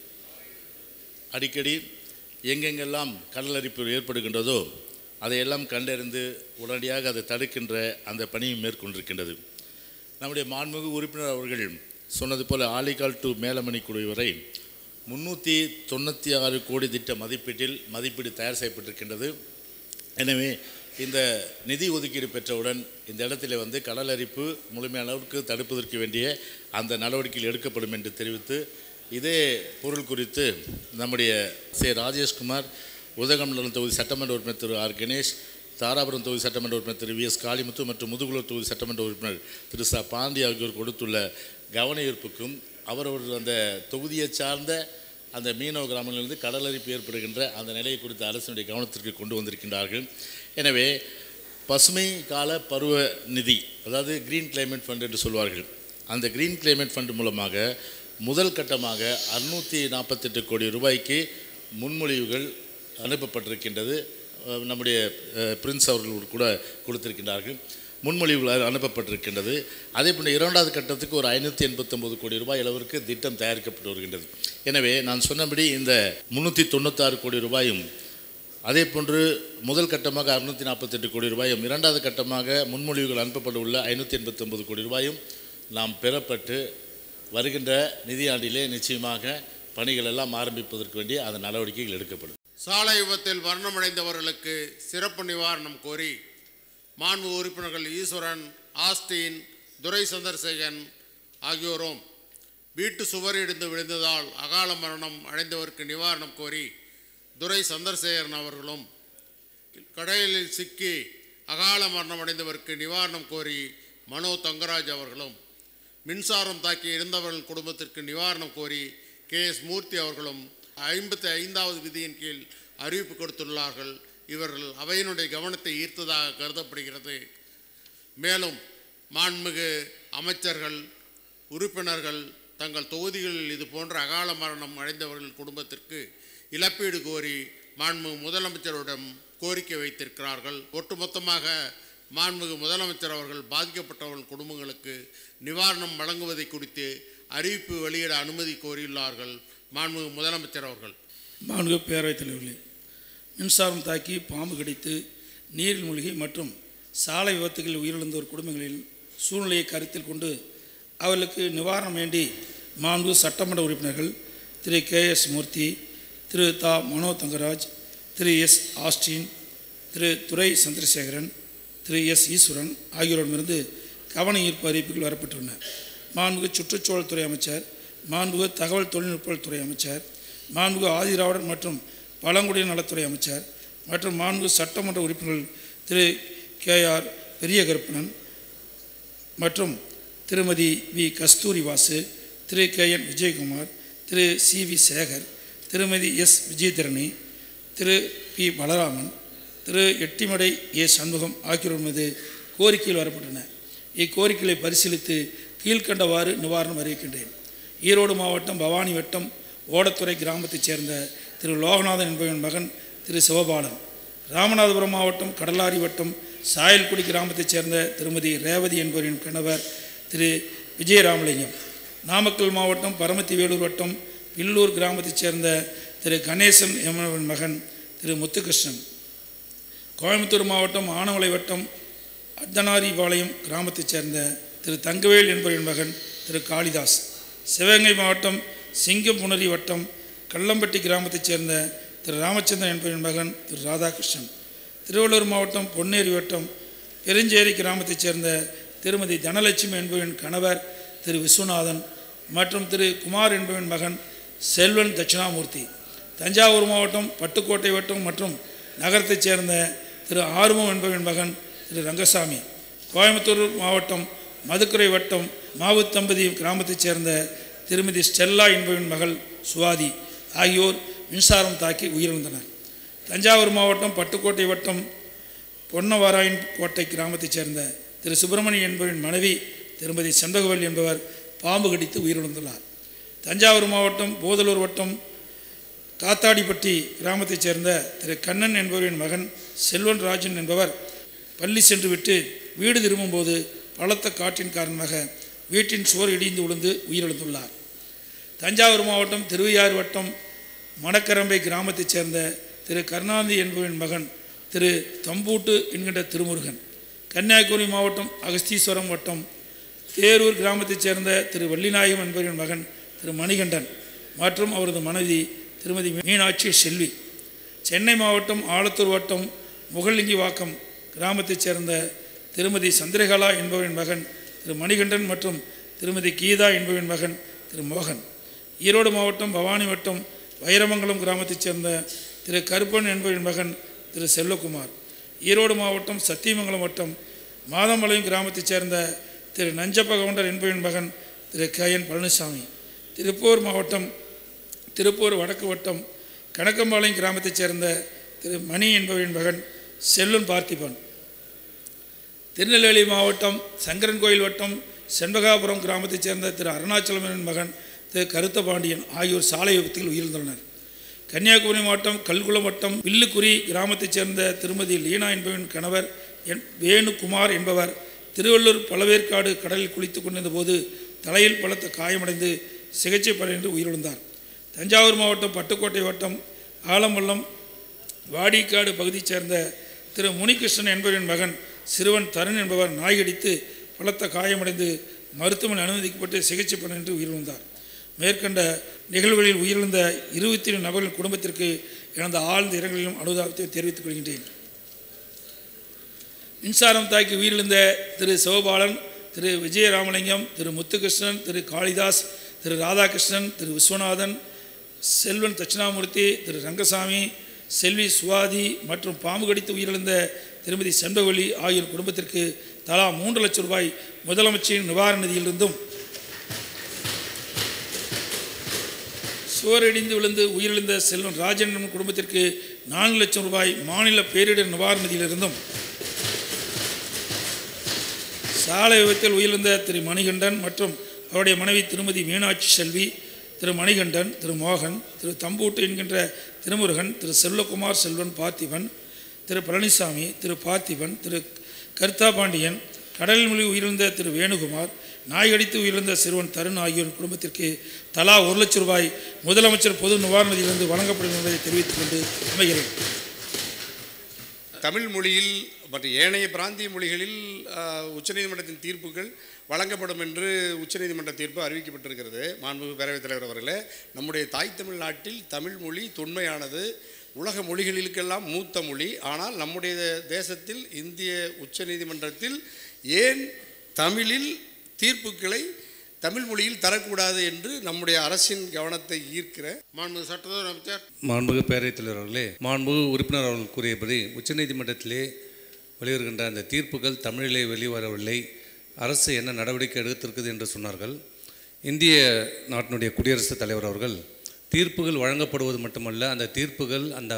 அடிக்கடி எங்கெங்கெல்லாம் கடல் அரிப்பு ஏற்படுகின்றதோ அதையெல்லாம் கண்டறிந்து உடனடியாக அதை தடுக்கின்ற அந்த பணியை மேற்கொண்டிருக்கின்றது நம்முடைய மாண்புமிகு உறுப்பினர் அவர்கள் சொன்னது போல ஆலிகால் டு மேலமணி குழு வரை முந்நூற்றி தொண்ணூற்றி ஆறு கோடி திட்ட மதிப்பீட்டில் மதிப்பீடு தயார் செய்யப்பட்டிருக்கின்றது எனவே இந்த நிதி ஒதுக்கீடு பெற்றவுடன் இந்த இடத்துல வந்து கடல் அரிப்பு முழுமையான அளவுக்கு தடுப்பதற்கு வேண்டிய அந்த நடவடிக்கைகள் எடுக்கப்படும் என்று தெரிவித்து இதே பொருள் குறித்து நம்முடைய சே ராஜேஷ்குமார் உதகமண்டலம் தொகுதி சட்டமன்ற உறுப்பினர் திரு ஆர் கணேஷ் தாராபுரம் தொகுதி சட்டமன்ற உறுப்பினர் திரு வி எஸ் காளிமுத்து மற்றும் முதுகுளூர் தொகுதி சட்டமன்ற உறுப்பினர் திரு ச பாண்டி ஆகியோர் கொடுத்துள்ள கவன ஈர்ப்புக்கும் அவரவர் அந்த தொகுதியை சார்ந்த அந்த மீனவ கிராமங்களிலிருந்து கடலரிப்பு ஏற்படுகின்ற அந்த நிலையை குறித்து அரசினுடைய கவனத்திற்கு கொண்டு வந்திருக்கின்றார்கள் எனவே பசுமை கால பருவ நிதி அதாவது கிரீன் கிளைமேட் ஃபண்ட் என்று சொல்வார்கள் அந்த கிரீன் கிளைமேட் ஃபண்ட் மூலமாக முதல் கட்டமாக அறுநூற்றி நாற்பத்தெட்டு கோடி ரூபாய்க்கு முன்மொழிவுகள் அனுப்பப்பட்டிருக்கின்றது அஹ் நம்முடைய அஹ், பிரின்ஸ் அவர்கள் கூட கொடுத்திருக்கின்றார்கள் முன்மொழிவுகள் அனுப்பப்பட்டிருக்கின்றது அதே போன்ற இரண்டாவது கட்டத்துக்கு ஒரு ஐநூற்றி எண்பத்தொம்பது கோடி ரூபாய் அளவிற்கு திட்டம் தயாரிக்கப்பட்டு வருகின்றது எனவே நான் சொன்னபடி இந்த முந்நூற்றி தொண்ணூத்தாறு கோடி ரூபாயும் அதே போன்று முதல் கட்டமாக அறுநூற்றி நாற்பத்தெட்டு கோடி ரூபாயும் இரண்டாவது கட்டமாக முன்மொழிவுகள் அனுப்பப்பட உள்ள ஐநூற்றி எண்பத்தொம்பது கோடி ரூபாயும் நாம் பெறப்பட்டு வருகின்ற நிதியாண்டிலே நிச்சயமாக பணிகள் எல்லாம் ஆரம்பிப்பதற்கு வேண்டிய அந்த நடவடிக்கைகள் எடுக்கப்படும் சாலை விபத்தில் மரணமடைந்தவர்களுக்கு சிறப்பு நிவாரணம் கோரி மாண்பு உறுப்பினர்கள் ஈஸ்வரன் ஆஸ்டின் துரை சந்திரசேகரன் ஆகியோரும் வீட்டு சுவர் இடிந்து விழுந்ததால் அகால மரணம் அடைந்தவருக்கு நிவாரணம் கோரி துரை சந்திரசேகரன் அவர்களும் கடலில் சிக்கி அகால மரணம் அடைந்தவருக்கு நிவாரணம் கோரி மனோ தங்கராஜ் அவர்களும் மின்சாரம் தாக்கி இறந்தவர்கள் குடும்பத்திற்கு நிவாரணம் கோரி கே எஸ் மூர்த்தி அவர்களும் ஐம்பத்தி ஐந்தாவது விதியின் கீழ் அறிவிப்பு கொடுத்துள்ளார்கள் இவர்கள் அவையினுடைய கவனத்தை ஈர்த்ததாக கருதப்படுகிறது மேலும் மாண்புமிகு அமைச்சர்கள் உறுப்பினர்கள் தங்கள் தொகுதிகளில் இது போன்ற அகால மரணம் அடைந்தவர்கள் குடும்பத்திற்கு இழப்பீடு கோரி மாண்புமிகு முதலமைச்சரிடம் கோரிக்கை வைத்திருக்கிறார்கள் ஒட்டுமொத்தமாக மாண்புமிகு முதலமைச்சர் அவர்கள் பாதிக்கப்பட்டவர்கள் குடும்பங்களுக்கு நிவாரணம் வழங்குவதை குறித்து அறிவிப்பு வெளியிட அனுமதி கோரியுள்ளார்கள் மாண்புமிகு முதலமைச்சர் அவர்கள் மாண்பு பேரவைத் தலைவர்களே மின்சாரம் தாக்கி பாம்பு கடித்து நீரில் மூழ்கி மற்றும் சாலை விபத்துகளில் உயிரிழந்தோர் குடும்பங்களின் சூழ்நிலையை கருத்தில் கொண்டு அவர்களுக்கு நிவாரணம் வேண்டி மாண்பு சட்டமன்ற உறுப்பினர்கள் திரு கே எஸ் மூர்த்தி திரு தா மனோ தங்கராஜ் திரு எஸ் ஆஸ்டின் திரு துரை சந்திரசேகரன் திரு எஸ் ஈஸ்வரன் ஆகியோரிடமிருந்து கவன ஈர்ப்பு அறிவிப்புகள் வரப்பட்டுள்ளன மாண்புகு சுற்றுச்சூழல் துறை அமைச்சர் மாண்புகு தகவல் தொழில்நுட்பத் துறை அமைச்சர் மாண்புகு ஆதிராவிடர் மற்றும் பழங்குடியின நலத்துறை அமைச்சர் மற்றும் மாண்பு சட்டமன்ற உறுப்பினர்கள் திரு கே ஆர் பெரிய கருப்பணன் மற்றும் திருமதி வி கஸ்தூரி வாசு திரு கே என் விஜயகுமார் திரு சி வி சேகர் திருமதி எஸ் விஜயதரணி திரு பி பலராமன் திரு எட்டிமடை ஏ சண்முகம் ஆகியோர் மீது கோரிக்கைகள் வரப்பட்டன இக்கோரிக்கைகளை பரிசீலித்து கீழ்க்கண்டவாறு நிவாரணம் அறிவிக்கின்றேன் ஈரோடு மாவட்டம் பவானி வட்டம் ஓடத்துறை கிராமத்தைச் சேர்ந்த திரு லோகநாதன் என்பவன் மகன் திரு சிவபாலன் ராமநாதபுரம் மாவட்டம் கடலாரி வட்டம் சாயல்குடி கிராமத்தைச் சேர்ந்த திருமதி ரேவதி என்பவரின் கணவர் திரு விஜயராமலிங்கம் நாமக்கல் மாவட்டம் பரமத்தி வேலூர் வட்டம் பில்லூர் கிராமத்தைச் சேர்ந்த திரு கணேசன் என்பவரின் மகன் திரு முத்துகிருஷ்ணன் கோயம்புத்தூர் மாவட்டம் ஆனமலை வட்டம் அர்த்தனாரிபாளையம் கிராமத்தைச் சேர்ந்த திரு தங்கவேல் என்பவரின் மகன் திரு காளிதாஸ் சிவகங்கை மாவட்டம் சிங்கம்புணரி வட்டம் கள்ளம்பட்டி கிராமத்தைச் சேர்ந்த திரு ராமச்சந்திரன் என்பவரின் மகன் திரு ராதாகிருஷ்ணன் திருவள்ளூர் மாவட்டம் பொன்னேரி வட்டம் பெருஞ்சேரி கிராமத்தைச் சேர்ந்த திருமதி தனலட்சுமி என்பவரின் கணவர் திரு விஸ்வநாதன் மற்றும் திரு குமார் என்பவரின் மகன் செல்வன் தட்சிணாமூர்த்தி தஞ்சாவூர் மாவட்டம் பட்டுக்கோட்டை வட்டம் மற்றும் நகரத்தைச் சேர்ந்த திரு ஆர்வம் என்பவரின் மகன் திரு ரங்கசாமி கோயம்புத்தூர் மாவட்டம் மதுக்கரை வட்டம் மாவுத்தம்பதி கிராமத்தைச் சேர்ந்த திருமதி ஸ்டெல்லா என்பவரின் மகள் சுவாதி ஆகியோர் மின்சாரம் தாக்கி உயிரிழந்தனர் தஞ்சாவூர் மாவட்டம் பட்டுக்கோட்டை வட்டம் பொன்னவாராயன் கோட்டை கிராமத்தைச் சேர்ந்த திரு சுப்பிரமணியன் என்பவரின் மனைவி திருமதி செண்பகவல் என்பவர் பாம்பு கடித்து உயிரிழந்துள்ளார் தஞ்சாவூர் மாவட்டம் போதலூர் வட்டம் காத்தாடிப்பட்டி கிராமத்தைச் சேர்ந்த திரு கண்ணன் என்பவரின் மகன் செல்வன் ராஜன் என்பவர் பள்ளி சென்று விட்டு வீடு திரும்பும்போது பலத்த காற்றின் காரணமாக வீட்டின் சுவர் இடிந்து விழுந்து உயிரிழந்துள்ளார் தஞ்சாவூர் மாவட்டம் திருவையாறு வட்டம் மணக்கரம்பை கிராமத்தைச் சேர்ந்த திரு கருணாநிதி என்பவரின் மகன் திரு தம்பூட்டு என்கின்ற திருமுருகன் கன்னியாகுமரி மாவட்டம் அகஸ்தீஸ்வரம் வட்டம் தேரூர் கிராமத்தைச் சேர்ந்த திரு வள்ளிநாயகம் என்பவரின் மகன் திரு மணிகண்டன் மற்றும் அவரது மனைவி திருமதி மீனாட்சி செல்வி சென்னை மாவட்டம் ஆலத்தூர் வட்டம் முகலிங்கிவாக்கம் கிராமத்தைச் சேர்ந்த திருமதி சந்திரகலா என்பவரின் மகன் திரு மணிகண்டன் மற்றும் திருமதி கீதா என்பவரின் மகன் திரு மோகன் ஈரோடு மாவட்டம் பவானி வட்டம் வைரமங்கலம் கிராமத்தைச் சேர்ந்த திரு கருப்பன் என்பவரின் மகன் திரு செல்வகுமார் ஈரோடு மாவட்டம் சத்தியமங்கலம் வட்டம் மாதம்பாளையம் கிராமத்தைச் சேர்ந்த திரு நஞ்சப்ப கவுண்டர் என்பவரின் மகன் திரு கே என் பழனிசாமி திருப்பூர் மாவட்டம் திருப்பூர் வடக்கு வட்டம் கணக்கம்பாளையம் கிராமத்தைச் சேர்ந்த திரு மணி என்பவரின் மகன் செல்வன் பார்த்திபன் திருநெல்வேலி மாவட்டம் சங்கரன் கோயில் வட்டம் செண்பகாபுரம் கிராமத்தைச் சேர்ந்த திரு அருணாச்சலமனின் மகன் திரு கருத்த பாண்டியன் ஆகியோர் சாலை விபத்தில் உயிரிழந்துள்ளனர் கன்னியாகுமரி மாவட்டம் கல்குளம் வட்டம் வில்லுக்குரி கிராமத்தைச் சேர்ந்த திருமதி லீனா என்பவரின் கணவர் என் வேணுகுமார் என்பவர் திருவள்ளூர் பழவேற்காடு கடலில் குளித்து கொண்டிருந்த போது தலையில் பலத்த காயமடைந்து சிகிச்சை பலனின்றி உயிரிழந்தார் தஞ்சாவூர் மாவட்டம் பட்டுக்கோட்டை வட்டம் ஆலம்பள்ளம் வாடிக்காடு பகுதியைச் சேர்ந்த திரு முனிகிருஷ்ணன் என்பவரின் மகன் சிறுவன் தருண் என்பவர் நாய்கடித்து பலத்த காயமடைந்து மருத்துவமனை அனுமதிக்கப்பட்டு சிகிச்சை பலனின்றி உயிரிழந்தார் மேற்கண்ட நிகழ்வுகளில் உயிரிழந்த இருபத்தி ஏழு நபர்களின் குடும்பத்திற்கு எனது ஆழ்ந்த இரங்கலிலும் அனுதாபத்தை தெரிவித்துக் கொள்கின்றேன் மின்சாரம் தாக்கி உயிரிழந்த திரு சிவபாலன் திரு விஜயராமலிங்கம் திரு முத்துகிருஷ்ணன் திரு காளிதாஸ் திரு ராதாகிருஷ்ணன் திரு விஸ்வநாதன் செல்வன் தட்சிணாமூர்த்தி திரு ரங்கசாமி செல்வி சுவாதி மற்றும் பாம்பு கடித்து உயிரிழந்த திருமதி செண்பவழி ஆகியோர் குடும்பத்திற்கு தலா மூன்று லட்சம் ரூபாய் முதலமைச்சரின் நிவாரண நிதியிலிருந்தும் சுவரடிந்து விழுந்து உயிரிழந்த செல்வன் ராஜன் என்னும் குடும்பத்திற்கு நான்கு லட்சம் ரூபாய் மாநில பேரிடர் நிவாரண நிதியிலிருந்தும் சாலை விபத்தில் உயிரிழந்த திரு மணிகண்டன் மற்றும் அவருடைய மனைவி திருமதி மீனாட்சி செல்வி திரு மணிகண்டன் திரு மோகன் திரு தம்பூட்டு என்கின்ற திருமுருகன் திரு செல்வகுமார் செல்வன் பார்த்திபன் திரு பழனிசாமி திரு பார்த்திபன் திரு கருத்தா பாண்டியன் கடலில் மூழ்கி உயிரிழந்த திரு வேணுகுமார் நாய்கடித்து உயிரிழந்த சிறுவன் தருண் ஆகியோரின் குடும்பத்திற்கு தலா ஒரு லட்சம் ரூபாய் முதலமைச்சர் பொது நிவாரண நிதியிலிருந்து வழங்கப்படும் என்பதை தெரிவித்துக் கொண்டு அமைகிறேன் தமிழ் மொழியில் மற்ற ஏனைய பிராந்திய மொழிகளில் ஆஹ், உச்சநீதிமன்றத்தின் தீர்ப்புகள் வழங்கப்படும் என்று உச்சநீதிமன்ற தீர்ப்பு அறிவிக்கப்பட்டிருக்கிறது மாண்புமிகு பேரவைத் தலைவர் அவர்களே நம்முடைய தாய் தமிழ் நாட்டில் தமிழ் மொழி தொன்மையானது உலக மொழிகளிலுக்கெல்லாம் மூத்த மொழி ஆனால் நம்முடைய தேசத்தில் இந்திய உச்சநீதிமன்றத்தில் ஏன் தமிழில் தீர்ப்புகளை தமிழ் மொழியில் தரக்கூடாது என்று நம்முடைய அரசின் கவனத்தை ஈர்க்கிற மாண்புமிகு சட்டத்துறை அமைச்சர் மாண்புமிகு பேரவைத் தலைவர் அவர்களே மாண்புமிகு உறுப்பினர் அவர்கள் கூறியபடி உச்சநீதிமன்றத்திலே வெளிவருகின்ற அந்த தீர்ப்புகள் தமிழிலே வெளிவரவில்லை அரசு என்ன நடவடிக்கை எடுத்திருக்குது என்று சொன்னார்கள் இந்திய நாட்டினுடைய குடியரசுத் தலைவர் அவர்கள் தீர்ப்புகள் வழங்கப்படுவது மட்டுமல்ல அந்த தீர்ப்புகள் அந்த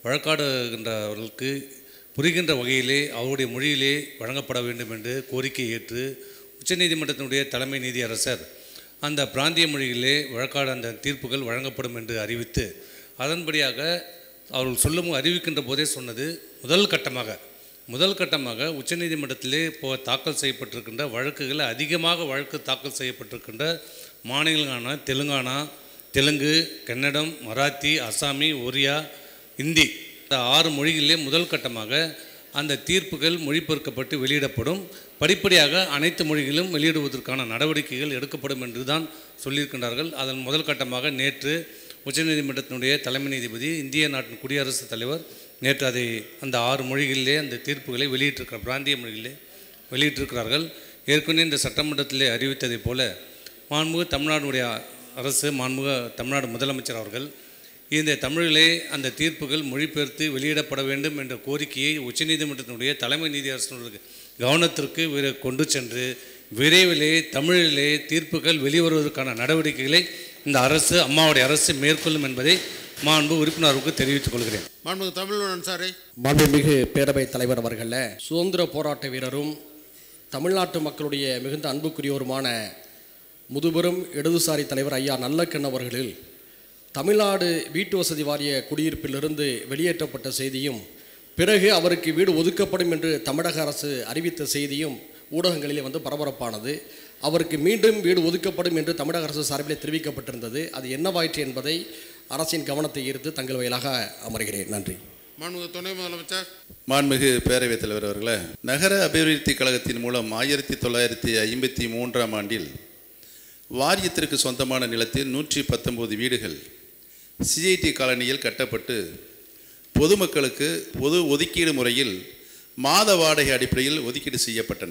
வழக்காடுகின்றவர்களுக்கு புரிகின்ற வகையிலே அவருடைய மொழியிலே வழங்கப்பட வேண்டும் என்று கோரிக்கை ஏற்று உச்சநீதிமன்றத்தினுடைய தலைமை நீதியரசர் அந்த பிராந்திய மொழியிலே வழக்காடு அந்த தீர்ப்புகள் வழங்கப்படும் என்று அறிவித்து அதன்படியாக அவர்கள் சொல்லும் அறிவிக்கின்ற போதே சொன்னது முதல் கட்டமாக முதல் கட்டமாக உச்சநீதிமன்றத்திலே இப்போ தாக்கல் செய்யப்பட்டிருக்கின்ற வழக்குகள் அதிகமாக வழக்கு தாக்கல் செய்யப்பட்டிருக்கின்ற மாநிலங்களான தெலுங்கானா தெலுங்கு கன்னடம் மராத்தி அசாமி ஒரியா இந்தி இந்த ஆறு மொழிகளிலே முதல் கட்டமாக அந்த தீர்ப்புகள் மொழிபெயர்க்கப்பட்டு வெளியிடப்படும் படிப்படியாக அனைத்து மொழிகளிலும் வெளியிடுவதற்கான நடவடிக்கைகள் எடுக்கப்படும் என்று தான் சொல்லியிருக்கின்றார்கள் அதன் முதல் கட்டமாக நேற்று உச்சநீதிமன்றத்தினுடைய தலைமை நீதிபதி இந்திய நாட்டின் குடியரசுத் தலைவர் நேற்று அதை அந்த ஆறு மொழிகளிலே அந்த தீர்ப்புகளை வெளியிட்டிருக்கிறார் பிராந்திய மொழிகளிலே வெளியிட்டிருக்கிறார்கள் ஏற்கனவே இந்த சட்டமன்றத்திலே அறிவித்ததைப் போல மாண்புமிகு தமிழ்நாடுடைய அரசு மாண்புமிகு தமிழ்நாடு முதலமைச்சர் அவர்கள் இந்த தமிழிலே அந்த தீர்ப்புகள் மொழிபெயர்த்து வெளியிடப்பட வேண்டும் என்ற கோரிக்கையை உச்சநீதிமன்றத்தினுடைய தலைமை நீதியரசனுடைய கவனத்திற்கு விர கொண்டு சென்று விரைவிலே தமிழிலே தீர்ப்புகள் வெளிவருவதற்கான நடவடிக்கைகளை இந்த அரசு அம்மாவுடைய அரசு மேற்கொள்ளும் என்பதை மாண்பு உறுப்பினருக்கு தெரிவித்துக் கொள்கிறேன் மாண்புமிகு தமிழ்வன் சாரை மாண்புமிகு பேரவைத் தலைவர் அவர்களே சுதந்திர போராட்ட வீரரும் தமிழ்நாட்டு மக்களுடைய மிகுந்த அன்புக்குரியவருமான முதுபெரும் இடதுசாரி தலைவர் ஐயா நல்லக்கண் அவர்களில் தமிழ்நாடு வீட்டு வசதி வாரிய குடியிருப்பிலிருந்து வெளியேற்றப்பட்ட செய்தியும் பிறகு அவருக்கு வீடு ஒதுக்கப்படும் என்று தமிழக அரசு அறிவித்த செய்தியும் ஊடகங்களிலே வந்து பரபரப்பானது அவருக்கு மீண்டும் வீடு ஒதுக்கப்படும் என்று தமிழக அரசு சார்பிலே தெரிவிக்கப்பட்டிருந்தது அது என்னவாயிற்று என்பதை அரசின் கவனத்தை ஈர்த்து தங்கள் வயலாக அமர்கிறேன் நன்றி மாண்புமிகு துணை முதலமைச்சர் மாண்புமிகு பேரவைத் தலைவர் அவர்களே நகர அபிவிருத்தி கழகத்தின் மூலம் ஆயிரத்தி தொள்ளாயிரத்தி ஐம்பத்தி மூன்றாம் ஆண்டில் வாரியத்திற்கு சொந்தமான நிலத்தில் நூற்றி பத்தொம்போது வீடுகள் சிஐடி காலனியில் கட்டப்பட்டு பொதுமக்களுக்கு பொது ஒதுக்கீடு முறையில் மாத வாடகை அடிப்படையில் ஒதுக்கீடு செய்யப்பட்டன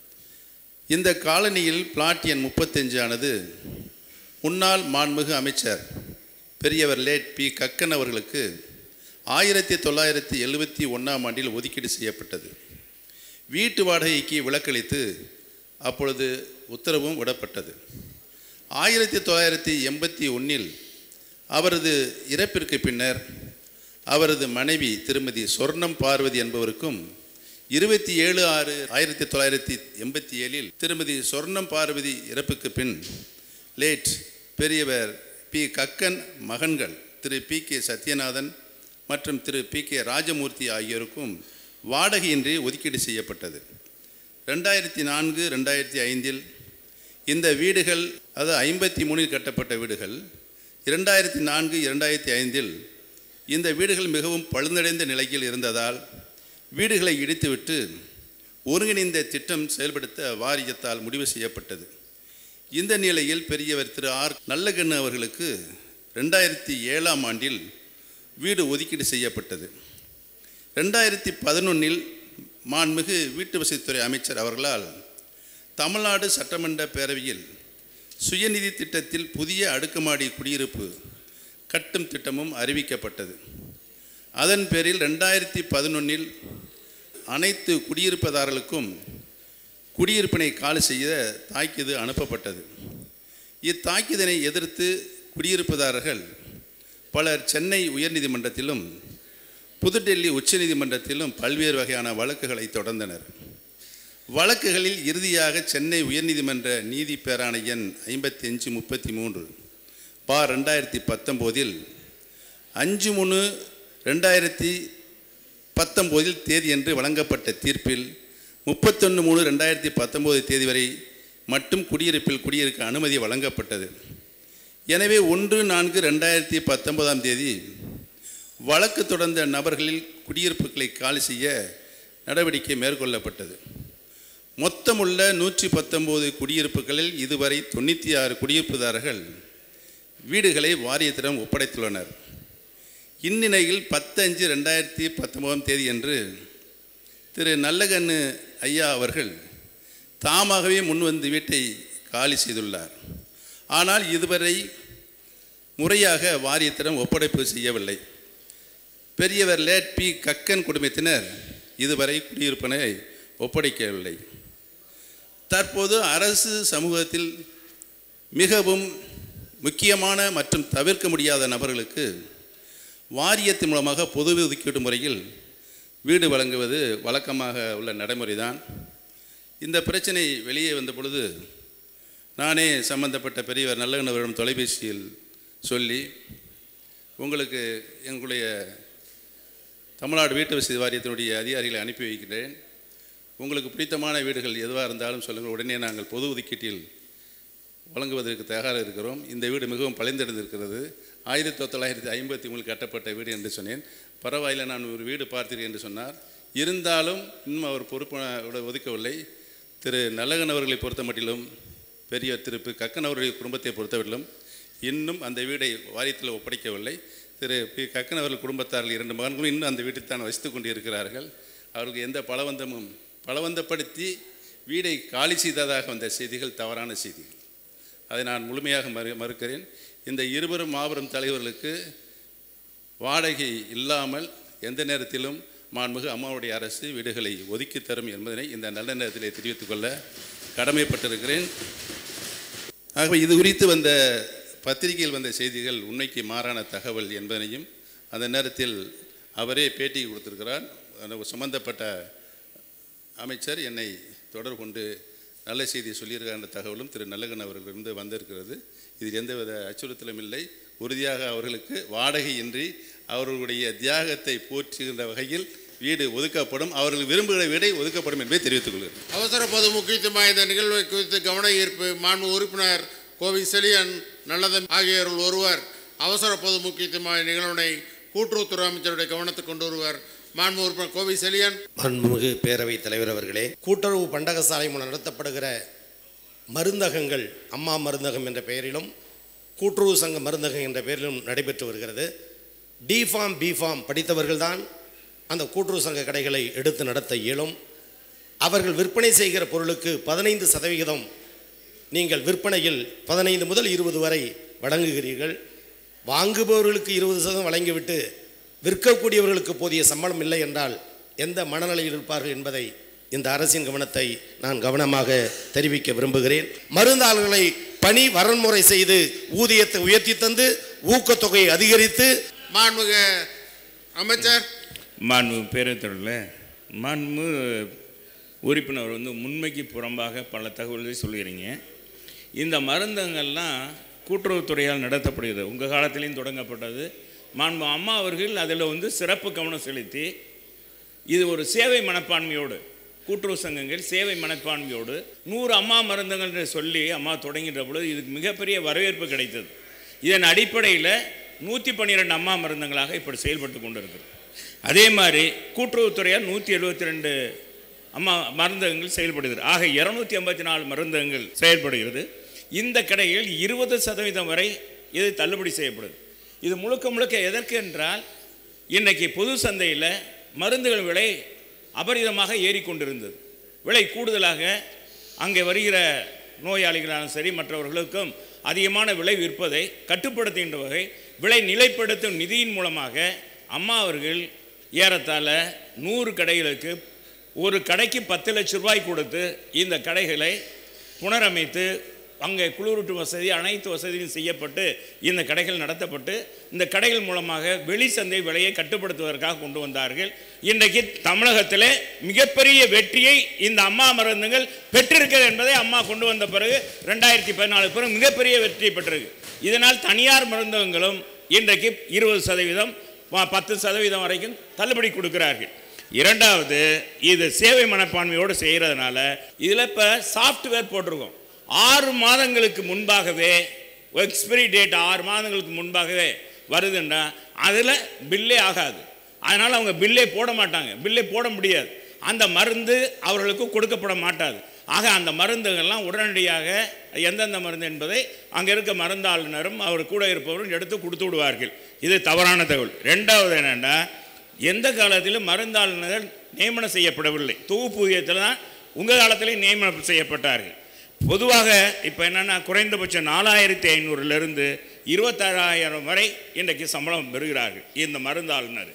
இந்த காலனியில் பிளாட் எண் முப்பத்தஞ்சு ஆனது முன்னாள் மாண்புமிகு அமைச்சர் பெரியவர் லேட் பி கக்கன் அவர்களுக்கு ஆயிரத்தி தொள்ளாயிரத்தி எழுபத்தி ஒன்றாம் ஆண்டில் ஒதுக்கீடு செய்யப்பட்டது வீட்டு வாடகைக்கு விலக்களித்து அப்பொழுது உத்தரவும் விடப்பட்டது ஆயிரத்தி தொள்ளாயிரத்தி எண்பத்தி ஒன்றில் அவரது இறப்பிற்கு பின்னர் அவரது மனைவி திருமதி சொர்ணம் பார்வதி என்பவருக்கும் இருபத்தி ஏழு ஆறு ஆயிரத்தி தொள்ளாயிரத்தி எண்பத்தி ஏழில் திருமதி சொர்ணம் பார்வதி இறப்புக்கு பின் லேட் பெரியவர் பி கக்கன் மகன்கள் திரு பி கே சத்யநாதன் மற்றும் திரு பி கே ராஜமூர்த்தி ஆகியோருக்கும் வாடகையின்றி ஒதுக்கீடு செய்யப்பட்டது ரெண்டாயிரத்தி நான்கு ரெண்டாயிரத்தி ஐந்தில் இந்த வீடுகள் அது ஐம்பத்தி மூணில் கட்டப்பட்ட வீடுகள் இரண்டாயிரத்தி நான்கு இரண்டாயிரத்தி ஐந்தில் இந்த வீடுகள் மிகவும் பழுந்தடைந்த நிலையில் இருந்ததால் வீடுகளை இடித்துவிட்டு ஒருங்கிணைந்த திட்டம் செயல்படுத்த வாரியத்தால் முடிவு செய்யப்பட்டது இந்த நிலையில் பெரியவர் திரு ஆர் நல்லகண்ணு அவர்களுக்கு ரெண்டாயிரத்தி ஏழாம் ஆண்டில் வீடு ஒதுக்கீடு செய்யப்பட்டது ரெண்டாயிரத்தி பதினொன்றில் மாண்புமிகு வீட்டு வசதித்துறை அமைச்சர் அவர்களால் தமிழ்நாடு சட்டமன்ற பேரவையில் சுயநிதி திட்டத்தில் புதிய அடுக்குமாடி குடியிருப்பு கட்டும் திட்டமும் அறிவிக்கப்பட்டது அதன் பேரில் ரெண்டாயிரத்தி பதினொன்றில் அனைத்து குடியிருப்பதாரர்களுக்கும் குடியிருப்பினை காலி செய்ய தாக்கீது அனுப்பப்பட்டது இத்தாக்கீதனை எதிர்த்து குடியிருப்புதாரர்கள் பலர் சென்னை உயர்நீதிமன்றத்திலும் புதுடெல்லி உச்சநீதிமன்றத்திலும் பல்வேறு வகையான வழக்குகளை தொடர்ந்தனர் வழக்குகளில் இறுதியாக சென்னை உயர்நீதிமன்ற நீதி பேராணை எண் ஐம்பத்தி அஞ்சு முப்பத்தி மூன்று பார் ரெண்டாயிரத்தி பத்தொம்போதில் அஞ்சு மூணு ரெண்டாயிரத்தி பத்தொம்போதில் தேதி என்று வழங்கப்பட்ட தீர்ப்பில் முப்பத்தொன்று மூணு ரெண்டாயிரத்தி பத்தொம்போது தேதி வரை மட்டும் குடியிருப்பில் குடியிருக்க அனுமதி வழங்கப்பட்டது எனவே ஒன்று நான்கு ரெண்டாயிரத்தி பத்தொன்பதாம் தேதி வழக்கு தொடர்ந்த நபர்களில் குடியிருப்புகளை காலி செய்ய நடவடிக்கை மேற்கொள்ளப்பட்டது மொத்தமுள்ள நூற்றி பத்தொம்போது குடியிருப்புகளில் இதுவரை தொண்ணூற்றி ஆறு குடியிருப்புதாரர்கள் வீடுகளை வாரியத்திடம் ஒப்படைத்துள்ளனர் இந்நிலையில் பத்தஞ்சு ரெண்டாயிரத்தி பத்தொன்பதாம் தேதி அன்று திரு நல்லகண்ணு ஐயா அவர்கள் தாமாகவே முன்வந்து வீட்டை காலி செய்துள்ளார் ஆனால் இதுவரை முறையாக வாரியத்திடம் ஒப்படைப்பு செய்யவில்லை பெரியவர் லேட் பி கக்கன் குடும்பத்தினர் இதுவரை குடியிருப்பினை ஒப்படைக்கவில்லை தற்போது அரசு சமூகத்தில் மிகவும் முக்கியமான மற்றும் தவிர்க்க முடியாத நபர்களுக்கு வாரியத்தின் மூலமாக பொது ஒதுக்கீடு முறையில் வீடு வழங்குவது வழக்கமாக உள்ள நடைமுறைதான் இந்த பிரச்சனை வெளியே வந்த பொழுது நானே சம்பந்தப்பட்ட பெரியவர் நல்லவரிடம் தொலைபேசியில் சொல்லி உங்களுக்கு எங்களுடைய தமிழ்நாடு வீட்டு வசதி வாரியத்தினுடைய அதிகாரிகளை அனுப்பி வைக்கிறேன் உங்களுக்கு பிடித்தமான வீடுகள் எதுவாக இருந்தாலும் சொல்லுங்கள் உடனே நாங்கள் பொது ஒதுக்கீட்டில் வழங்குவதற்கு தயாராக இருக்கிறோம் இந்த வீடு மிகவும் பழைந்தடைந்திருக்கிறது ஆயிரத்தி தொள்ளாயிரத்தி ஐம்பத்தி மூணில் கட்டப்பட்ட வீடு என்று சொன்னேன் பரவாயில்லை நான் ஒரு வீடு பார்த்தீர்கள் என்று சொன்னார் இருந்தாலும் இன்னும் அவர் பொறுப்பு ஒதுக்கவில்லை திரு நல்லகன் அவர்களை பொறுத்த மட்டிலும் பெரிய திரு பி. கக்கன் அவருடைய குடும்பத்தை பொறுத்தவரையிலும் இன்னும் அந்த வீடை வாரியத்தில் ஒப்படைக்கவில்லை திரு பி கக்கன் அவர்கள் குடும்பத்தார்கள் இரண்டு மகன்களும் இன்னும் அந்த வீட்டில் தான் வசித்து கொண்டு இருக்கிறார்கள் அவர்களுக்கு எந்த பலவந்தமும் பலவந்தப்படுத்தி வீடை காலி செய்ததாக வந்த செய்திகள் தவறான செய்திகள் அதை நான் முழுமையாக மறு மறுக்கிறேன் இந்த இருவரும் மாபெரும் தலைவர்களுக்கு வாடகை இல்லாமல் எந்த நேரத்திலும் மாண்புமிகு அம்மாவுடைய அரசு வீடுகளை ஒதுக்கி தரும் என்பதனை இந்த நல்ல நேரத்திலே தெரிவித்துக் கொள்ள கடமைப்பட்டிருக்கிறேன் ஆகவே இது குறித்து வந்த பத்திரிகையில் வந்த செய்திகள் உண்மைக்கு மாறான தகவல் என்பதனையும் அந்த நேரத்தில் அவரே பேட்டி கொடுத்திருக்கிறார் அந்த சம்பந்தப்பட்ட அமைச்சர் என்னை தொடர்பு கொண்டு நல்ல செய்தி சொல்லியிருக்கார் என்ற தகவலும் திரு நல்லகன் அவர்களிருந்து வந்திருக்கிறது இதில் எந்தவித அச்சுறுத்தலும் இல்லை உறுதியாக அவர்களுக்கு வாடகையின்றி அவர்களுடைய தியாகத்தை போற்றுகின்ற வகையில் வீடு ஒதுக்கப்படும் அவர்கள் விரும்புகிற வீடை ஒதுக்கப்படும் என்பதை தெரிவித்துக் கொள்கிறேன் அவசர பொது முக்கியத்துவம் வாய்ந்த நிகழ்வை குறித்து கவன ஈர்ப்பு மாண்பு உறுப்பினர் கோவி செலியன் நல்லதம் ஆகியோர்கள் ஒருவர் அவசர பொது முக்கியத்துவம் நிகழ்வினை கூட்டுறவுத்துறை அமைச்சருடைய கவனத்துக்கு கொண்டு வருவர் மாண்பு உறுப்பினர் கோவி செலியன் மாண்புமிகு பேரவைத் தலைவர் அவர்களே கூட்டுறவு பண்டகசாலை மூலம் நடத்தப்படுகிற மருந்தகங்கள் அம்மா மருந்தகம் என்ற பெயரிலும் கூட்டுறவு சங்க மருந்தகம் என்ற பெயரிலும் நடைபெற்று வருகிறது டிஃபார்ம் பிஃபார்ம் படித்தவர்கள்தான் அந்த கூட்டுறவு சங்க கடைகளை எடுத்து நடத்த இயலும் அவர்கள் விற்பனை செய்கிற பொருளுக்கு பதினைந்து சதவிகிதம் நீங்கள் விற்பனையில் பதினைந்து முதல் இருபது வரை வழங்குகிறீர்கள் வாங்குபவர்களுக்கு இருபது சதவீதம் வழங்கிவிட்டு விற்கக்கூடியவர்களுக்கு போதிய சம்பளம் இல்லை என்றால் எந்த மனநிலையில் இருப்பார்கள் என்பதை இந்த அரசின் கவனத்தை நான் கவனமாக தெரிவிக்க விரும்புகிறேன் மருந்தாளர்களை பணி வரன்முறை செய்து ஊதியத்தை உயர்த்தி தந்து ஊக்கத்தொகையை அதிகரித்து மாண்புமிகு அமைச்சர் மாண்பு பேரத்தொழில் மாண்பு உறுப்பினர் வந்து உண்மைக்கு புறம்பாக பல தகவல்களை சொல்கிறீங்க இந்த மருந்தகங்கள்லாம் கூட்டுறவுத்துறையால் நடத்தப்படுகிறது உங்கள் காலத்திலையும் தொடங்கப்பட்டது மாண்பு அம்மா அவர்கள் அதில் வந்து சிறப்பு கவனம் செலுத்தி இது ஒரு சேவை மனப்பான்மையோடு கூட்டுறவு சங்கங்கள் சேவை மனப்பான்மையோடு நூறு அம்மா மருந்தகங்கள் என்று சொல்லி அம்மா தொடங்கின்ற பொழுது இதுக்கு மிகப்பெரிய வரவேற்பு கிடைத்தது இதன் அடிப்படையில் நூற்றி பன்னிரெண்டு அம்மா மருந்தங்களாக இப்படி செயல்பட்டு கொண்டு இருக்குது அதே மாதிரி கூட்டுறவுத்துறையால் நூற்றி எழுபத்தி ரெண்டு அம்மா மருந்தகங்கள் செயல்படுகிறது ஆக இரநூத்தி ஐம்பத்தி நாலு மருந்தகங்கள் செயல்படுகிறது இந்த கடையில் இருபது சதவீதம் வரை இது தள்ளுபடி செய்யப்படுது இது முழுக்க முழுக்க எதற்கு என்றால் இன்றைக்கி பொது சந்தையில் மருந்துகள் விலை அபரிதமாக ஏறிக்கொண்டிருந்தது விலை கூடுதலாக அங்கே வருகிற நோயாளிகளாலும் சரி மற்றவர்களுக்கும் அதிகமான விலை விற்பதை கட்டுப்படுத்துகின்ற வகை விலை நிலைப்படுத்தும் நிதியின் மூலமாக அம்மா அவர்கள் ஏறத்தாழ நூறு கடைகளுக்கு ஒரு கடைக்கு பத்து லட்ச ரூபாய் கொடுத்து இந்த கடைகளை புனரமைத்து அங்கே குளிரூட்டு வசதி அனைத்து வசதியும் செய்யப்பட்டு இந்த கடைகள் நடத்தப்பட்டு இந்த கடைகள் மூலமாக வெளி சந்தை விலையை கட்டுப்படுத்துவதற்காக கொண்டு வந்தார்கள் இன்றைக்கு தமிழகத்தில் மிகப்பெரிய வெற்றியை இந்த அம்மா மருந்துகள் பெற்றிருக்கிறது என்பதை அம்மா கொண்டு வந்த பிறகு ரெண்டாயிரத்தி பதினாலு பிறகு மிகப்பெரிய வெற்றி பெற்றிருக்கு இதனால் தனியார் மருந்தகங்களும் இன்றைக்கு இருபது சதவீதம் ப- பத்து சதவீதம் வரைக்கும் தள்ளுபடி கொடுக்கிறார்கள் இரண்டாவது இது சேவை மனப்பான்மையோடு செய்கிறதுனால இதில் இப்போ சாஃப்ட்வேர் போட்டிருக்கோம் ஆறு மாதங்களுக்கு முன்பாகவே எக்ஸ்பிரி டேட் ஆறு மாதங்களுக்கு முன்பாகவே வருதுன்னா அதில் பில்லே ஆகாது அதனால் அவங்க பில்லே போட மாட்டாங்க பில்லே போட முடியாது அந்த மருந்து அவர்களுக்கு கொடுக்கப்பட மாட்டாது ஆக அந்த மருந்துகள்லாம் உடனடியாக எந்தெந்த மருந்து என்பதை அங்கே இருக்க மருந்தாளுநரும் அவர் கூட இருப்பவரும் எடுத்து கொடுத்து விடுவார்கள் இது தவறான தகவல் ரெண்டாவது என்னென்னா எந்த காலத்திலும் மருந்தாளுநர்கள் நியமனம் செய்யப்படவில்லை தொகுப்பூதியத்தில் தான் உங்கள் காலத்திலேயும் நியமனம் செய்யப்பட்டார்கள் பொதுவாக இப்போ என்னென்னா குறைந்தபட்சம் நாலாயிரத்தி ஐநூறுலேருந்து இருபத்தாறாயிரம் வரை இன்றைக்கு சம்பளம் பெறுகிறார்கள் இந்த மருந்தாளுநர்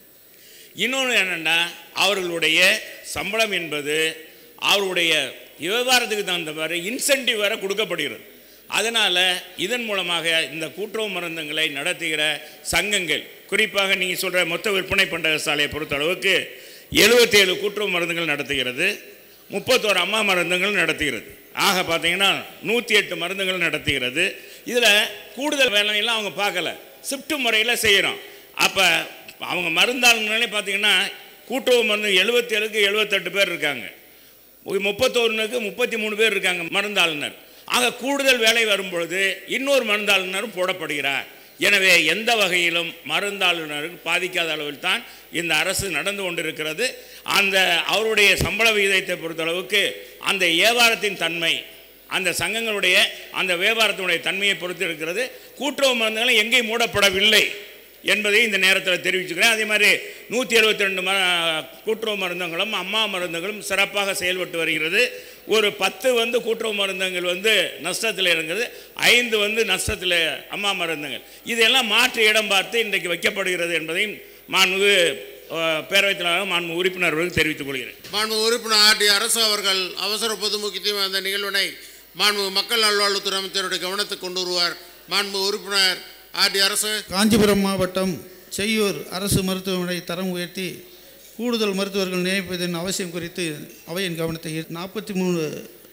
இன்னொன்று என்னென்னா அவர்களுடைய சம்பளம் என்பது அவருடைய விவகாரத்துக்கு தகுந்த மாதிரி இன்சென்டிவ் வேறு கொடுக்கப்படுகிறது அதனால் இதன் மூலமாக இந்த கூட்டுறவு மருந்துகளை நடத்துகிற சங்கங்கள் குறிப்பாக நீங்கள் சொல்கிற மொத்த விற்பனை பண்டக சாலையை பொறுத்தளவுக்கு எழுபத்தேழு கூட்டுறவு மருந்துகள் நடத்துகிறது முப்பத்தோரு அம்மா மருந்துகள் நடத்துகிறது ஆக பார்த்தீங்கன்னா நூற்றி எட்டு மருந்துகள் நடத்துகிறது இதில் கூடுதல் வேலையெல்லாம் அவங்க பார்க்கல ஷிஃப்ட் முறையில் செய்கிறோம் அப்போ அவங்க மருந்தாளுங்களே பார்த்தீங்கன்னா கூட்டுறவு மருந்து எழுபத்தேழுக்கு எழுபத்தெட்டு பேர் இருக்காங்க முப்பத்தோருனுக்கு முப்பத்தி மூணு பேர் இருக்காங்க மருந்தாளுநர் ஆக கூடுதல் வேலை வரும்பொழுது இன்னொரு மருந்தாளுநரும் போடப்படுகிறார் எனவே எந்த வகையிலும் மருந்தாளுநருக்கு பாதிக்காத அளவில் தான் இந்த அரசு நடந்து கொண்டிருக்கிறது அந்த அவருடைய சம்பள விகிதத்தை பொறுத்தளவுக்கு அந்த வியாபாரத்தின் தன்மை அந்த சங்கங்களுடைய அந்த வியாபாரத்தினுடைய தன்மையை பொறுத்து இருக்கிறது கூட்டுறவு மருந்துகளும் எங்கேயும் மூடப்படவில்லை என்பதை இந்த நேரத்தில் தெரிவிச்சுக்கிறேன் அதே மாதிரி நூற்றி எழுபத்தி ரெண்டு ம கூட்டுறவு மருந்தங்களும் அம்மா மருந்துகளும் சிறப்பாக செயல்பட்டு வருகிறது ஒரு பத்து வந்து கூட்டுறவு மருந்தங்கள் வந்து நஷ்டத்தில் இருக்கிறது ஐந்து வந்து நஷ்டத்தில் அம்மா மருந்துகள் இதெல்லாம் மாற்று இடம் பார்த்து இன்றைக்கு வைக்கப்படுகிறது என்பதையும் மாண்புமிகு அஹ், பேரவைத் தலைவர் மாண்பு உறுப்பினர்களுக்கு தெரிவித்துக் கொள்கிறேன் மாண்பு உறுப்பினர் ஆர் டி அரசு அவர்கள் அவசர பொது முக்கியத்துவம் அந்த நிகழ்வினை மாண்பு மக்கள் நல்வாழ்வுத்துறை அமைச்சருடைய கவனத்துக்கு கொண்டு வருவார் மாண்பு உறுப்பினர் ஆர் டி அரசு காஞ்சிபுரம் மாவட்டம் செய்யூர் அரசு மருத்துவமனை தரம் உயர்த்தி கூடுதல் மருத்துவர்கள் நியமிப்பதன் அவசியம் குறித்து அவையின் கவனத்தை நாற்பத்தி மூணு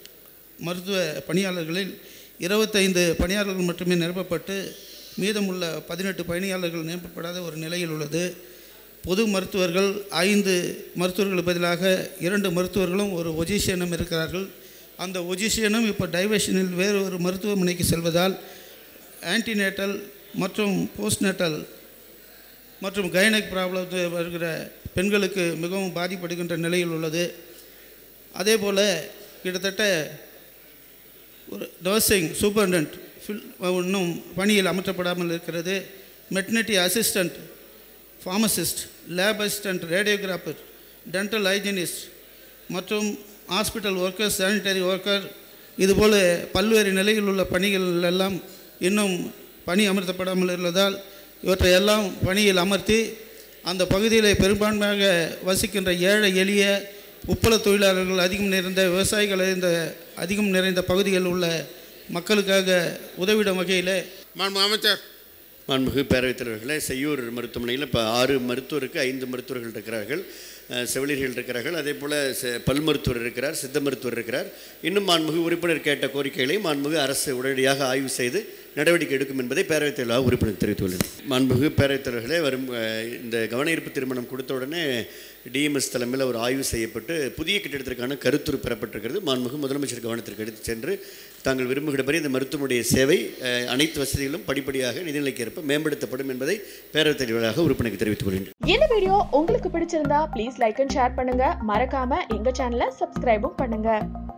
மருத்துவ பணியாளர்களில் இருபத்தைந்து பணியாளர்கள் மட்டுமே நிரப்பப்பட்டு மீதமுள்ள பதினெட்டு பணியாளர்கள் நிரப்பப்படாத ஒரு நிலையில் உள்ளது பொது மருத்துவர்கள் ஐந்து மருத்துவர்களுக்கு பதிலாக இரண்டு மருத்துவர்களும் ஒரு ஒஜிஷியனும் இருக்கிறார்கள் அந்த ஒஜிஷியனும் இப்போ டைவர்ஷனில் வேறு ஒரு மருத்துவமனைக்கு செல்வதால் ஆன்டிநேட்டல் மற்றும் போஸ்ட்நேட்டல் மற்றும் கைனக் ப்ராப்ளம் வருகிற பெண்களுக்கு மிகவும் பாதிப்படுகின்ற நிலையில் உள்ளது அதே போல் கிட்டத்தட்ட ஒரு நர்சிங் சூப்பர்டென்ட் ஃபில் இன்னும் பணியில் அமர்த்தப்படாமல் இருக்கிறது maternity assistant pharmacist lab assistant radiographer dental hygienist மற்றும் ஹாஸ்பிட்டல் ஒர்க்கர் சானிட்டரி ஒர்க்கர் இதுபோல் பல்வேறு நிலையில் உள்ள பணிகள் எல்லாம் இன்னும் பணி அமர்த்தப்படாமல் உள்ளதால் இவற்றை எல்லாம் பணியில் அமர்த்தி அந்த பகுதியில் பெரும்பான்மையாக வசிக்கின்ற ஏழை எளிய உப்பள தொழிலாளர்கள் அதிகம் நிறைந்த விவசாயிகள் நிறைந்த அதிகம் நிறைந்த பகுதிகளில் உள்ள மக்களுக்காக உதவிடும் வகையில் மாண்பு அமைச்சர் மாண்புமிகு பேரவைத் தலைவர்களே செய்யூர் மருத்துவமனையில் இப்போ ஆறு மருத்துவருக்கு ஐந்து மருத்துவர்கள் இருக்கிறார்கள் அஹ், செவிலியர்கள் இருக்கிறார்கள் அதே போல் செ- பல் மருத்துவர் இருக்கிறார் சித்த மருத்துவர் இருக்கிறார் இன்னும் மாண்புமிகு உறுப்பினர் கேட்ட கோரிக்கைகளை மாண்புமிகு அரசு உடனடியாக ஆய்வு செய்து நடவடிக்கை எடுக்கும் என்பதை பேரவைத் தலைவராக உறுப்பினர் தெரிவித்துள்ளேன் மாண்புமிகு பேரவைத் தலைவர்களே வரும் அஹ், இந்த கவன ஈர்ப்பு திருமணம் கொடுத்த உடனே டிஎம்எஸ் தலைமையில் ஒரு ஆய்வு செய்யப்பட்டு புதிய கட்டிடத்திற்கான கருத்துரு பெறப்பட்டிருக்கிறது மாண்புமிகு முதலமைச்சர் கவனத்திற்கு எடுத்து சென்று தாங்கள் விரும்புகிறபடி இந்த மருத்துவமனைய சேவை அஹ், அனைத்து வசதிகளும் படிப்படியாக நிதிநிலைக்கு ஏற்ப மேம்படுத்தப்படும் என்பதை பேரவைத் தலைவராக உறுப்பினருக்கு தெரிவித்துக் கொள்கின்றேன் இந்த வீடியோ உங்களுக்கு பிடிச்சிருந்தா ப்ளீஸ் லைக் அண்ட் ஷேர் பண்ணுங்க மறக்காம எங்க சேனலை சப்ஸ்கிரைபும் பண்ணுங்க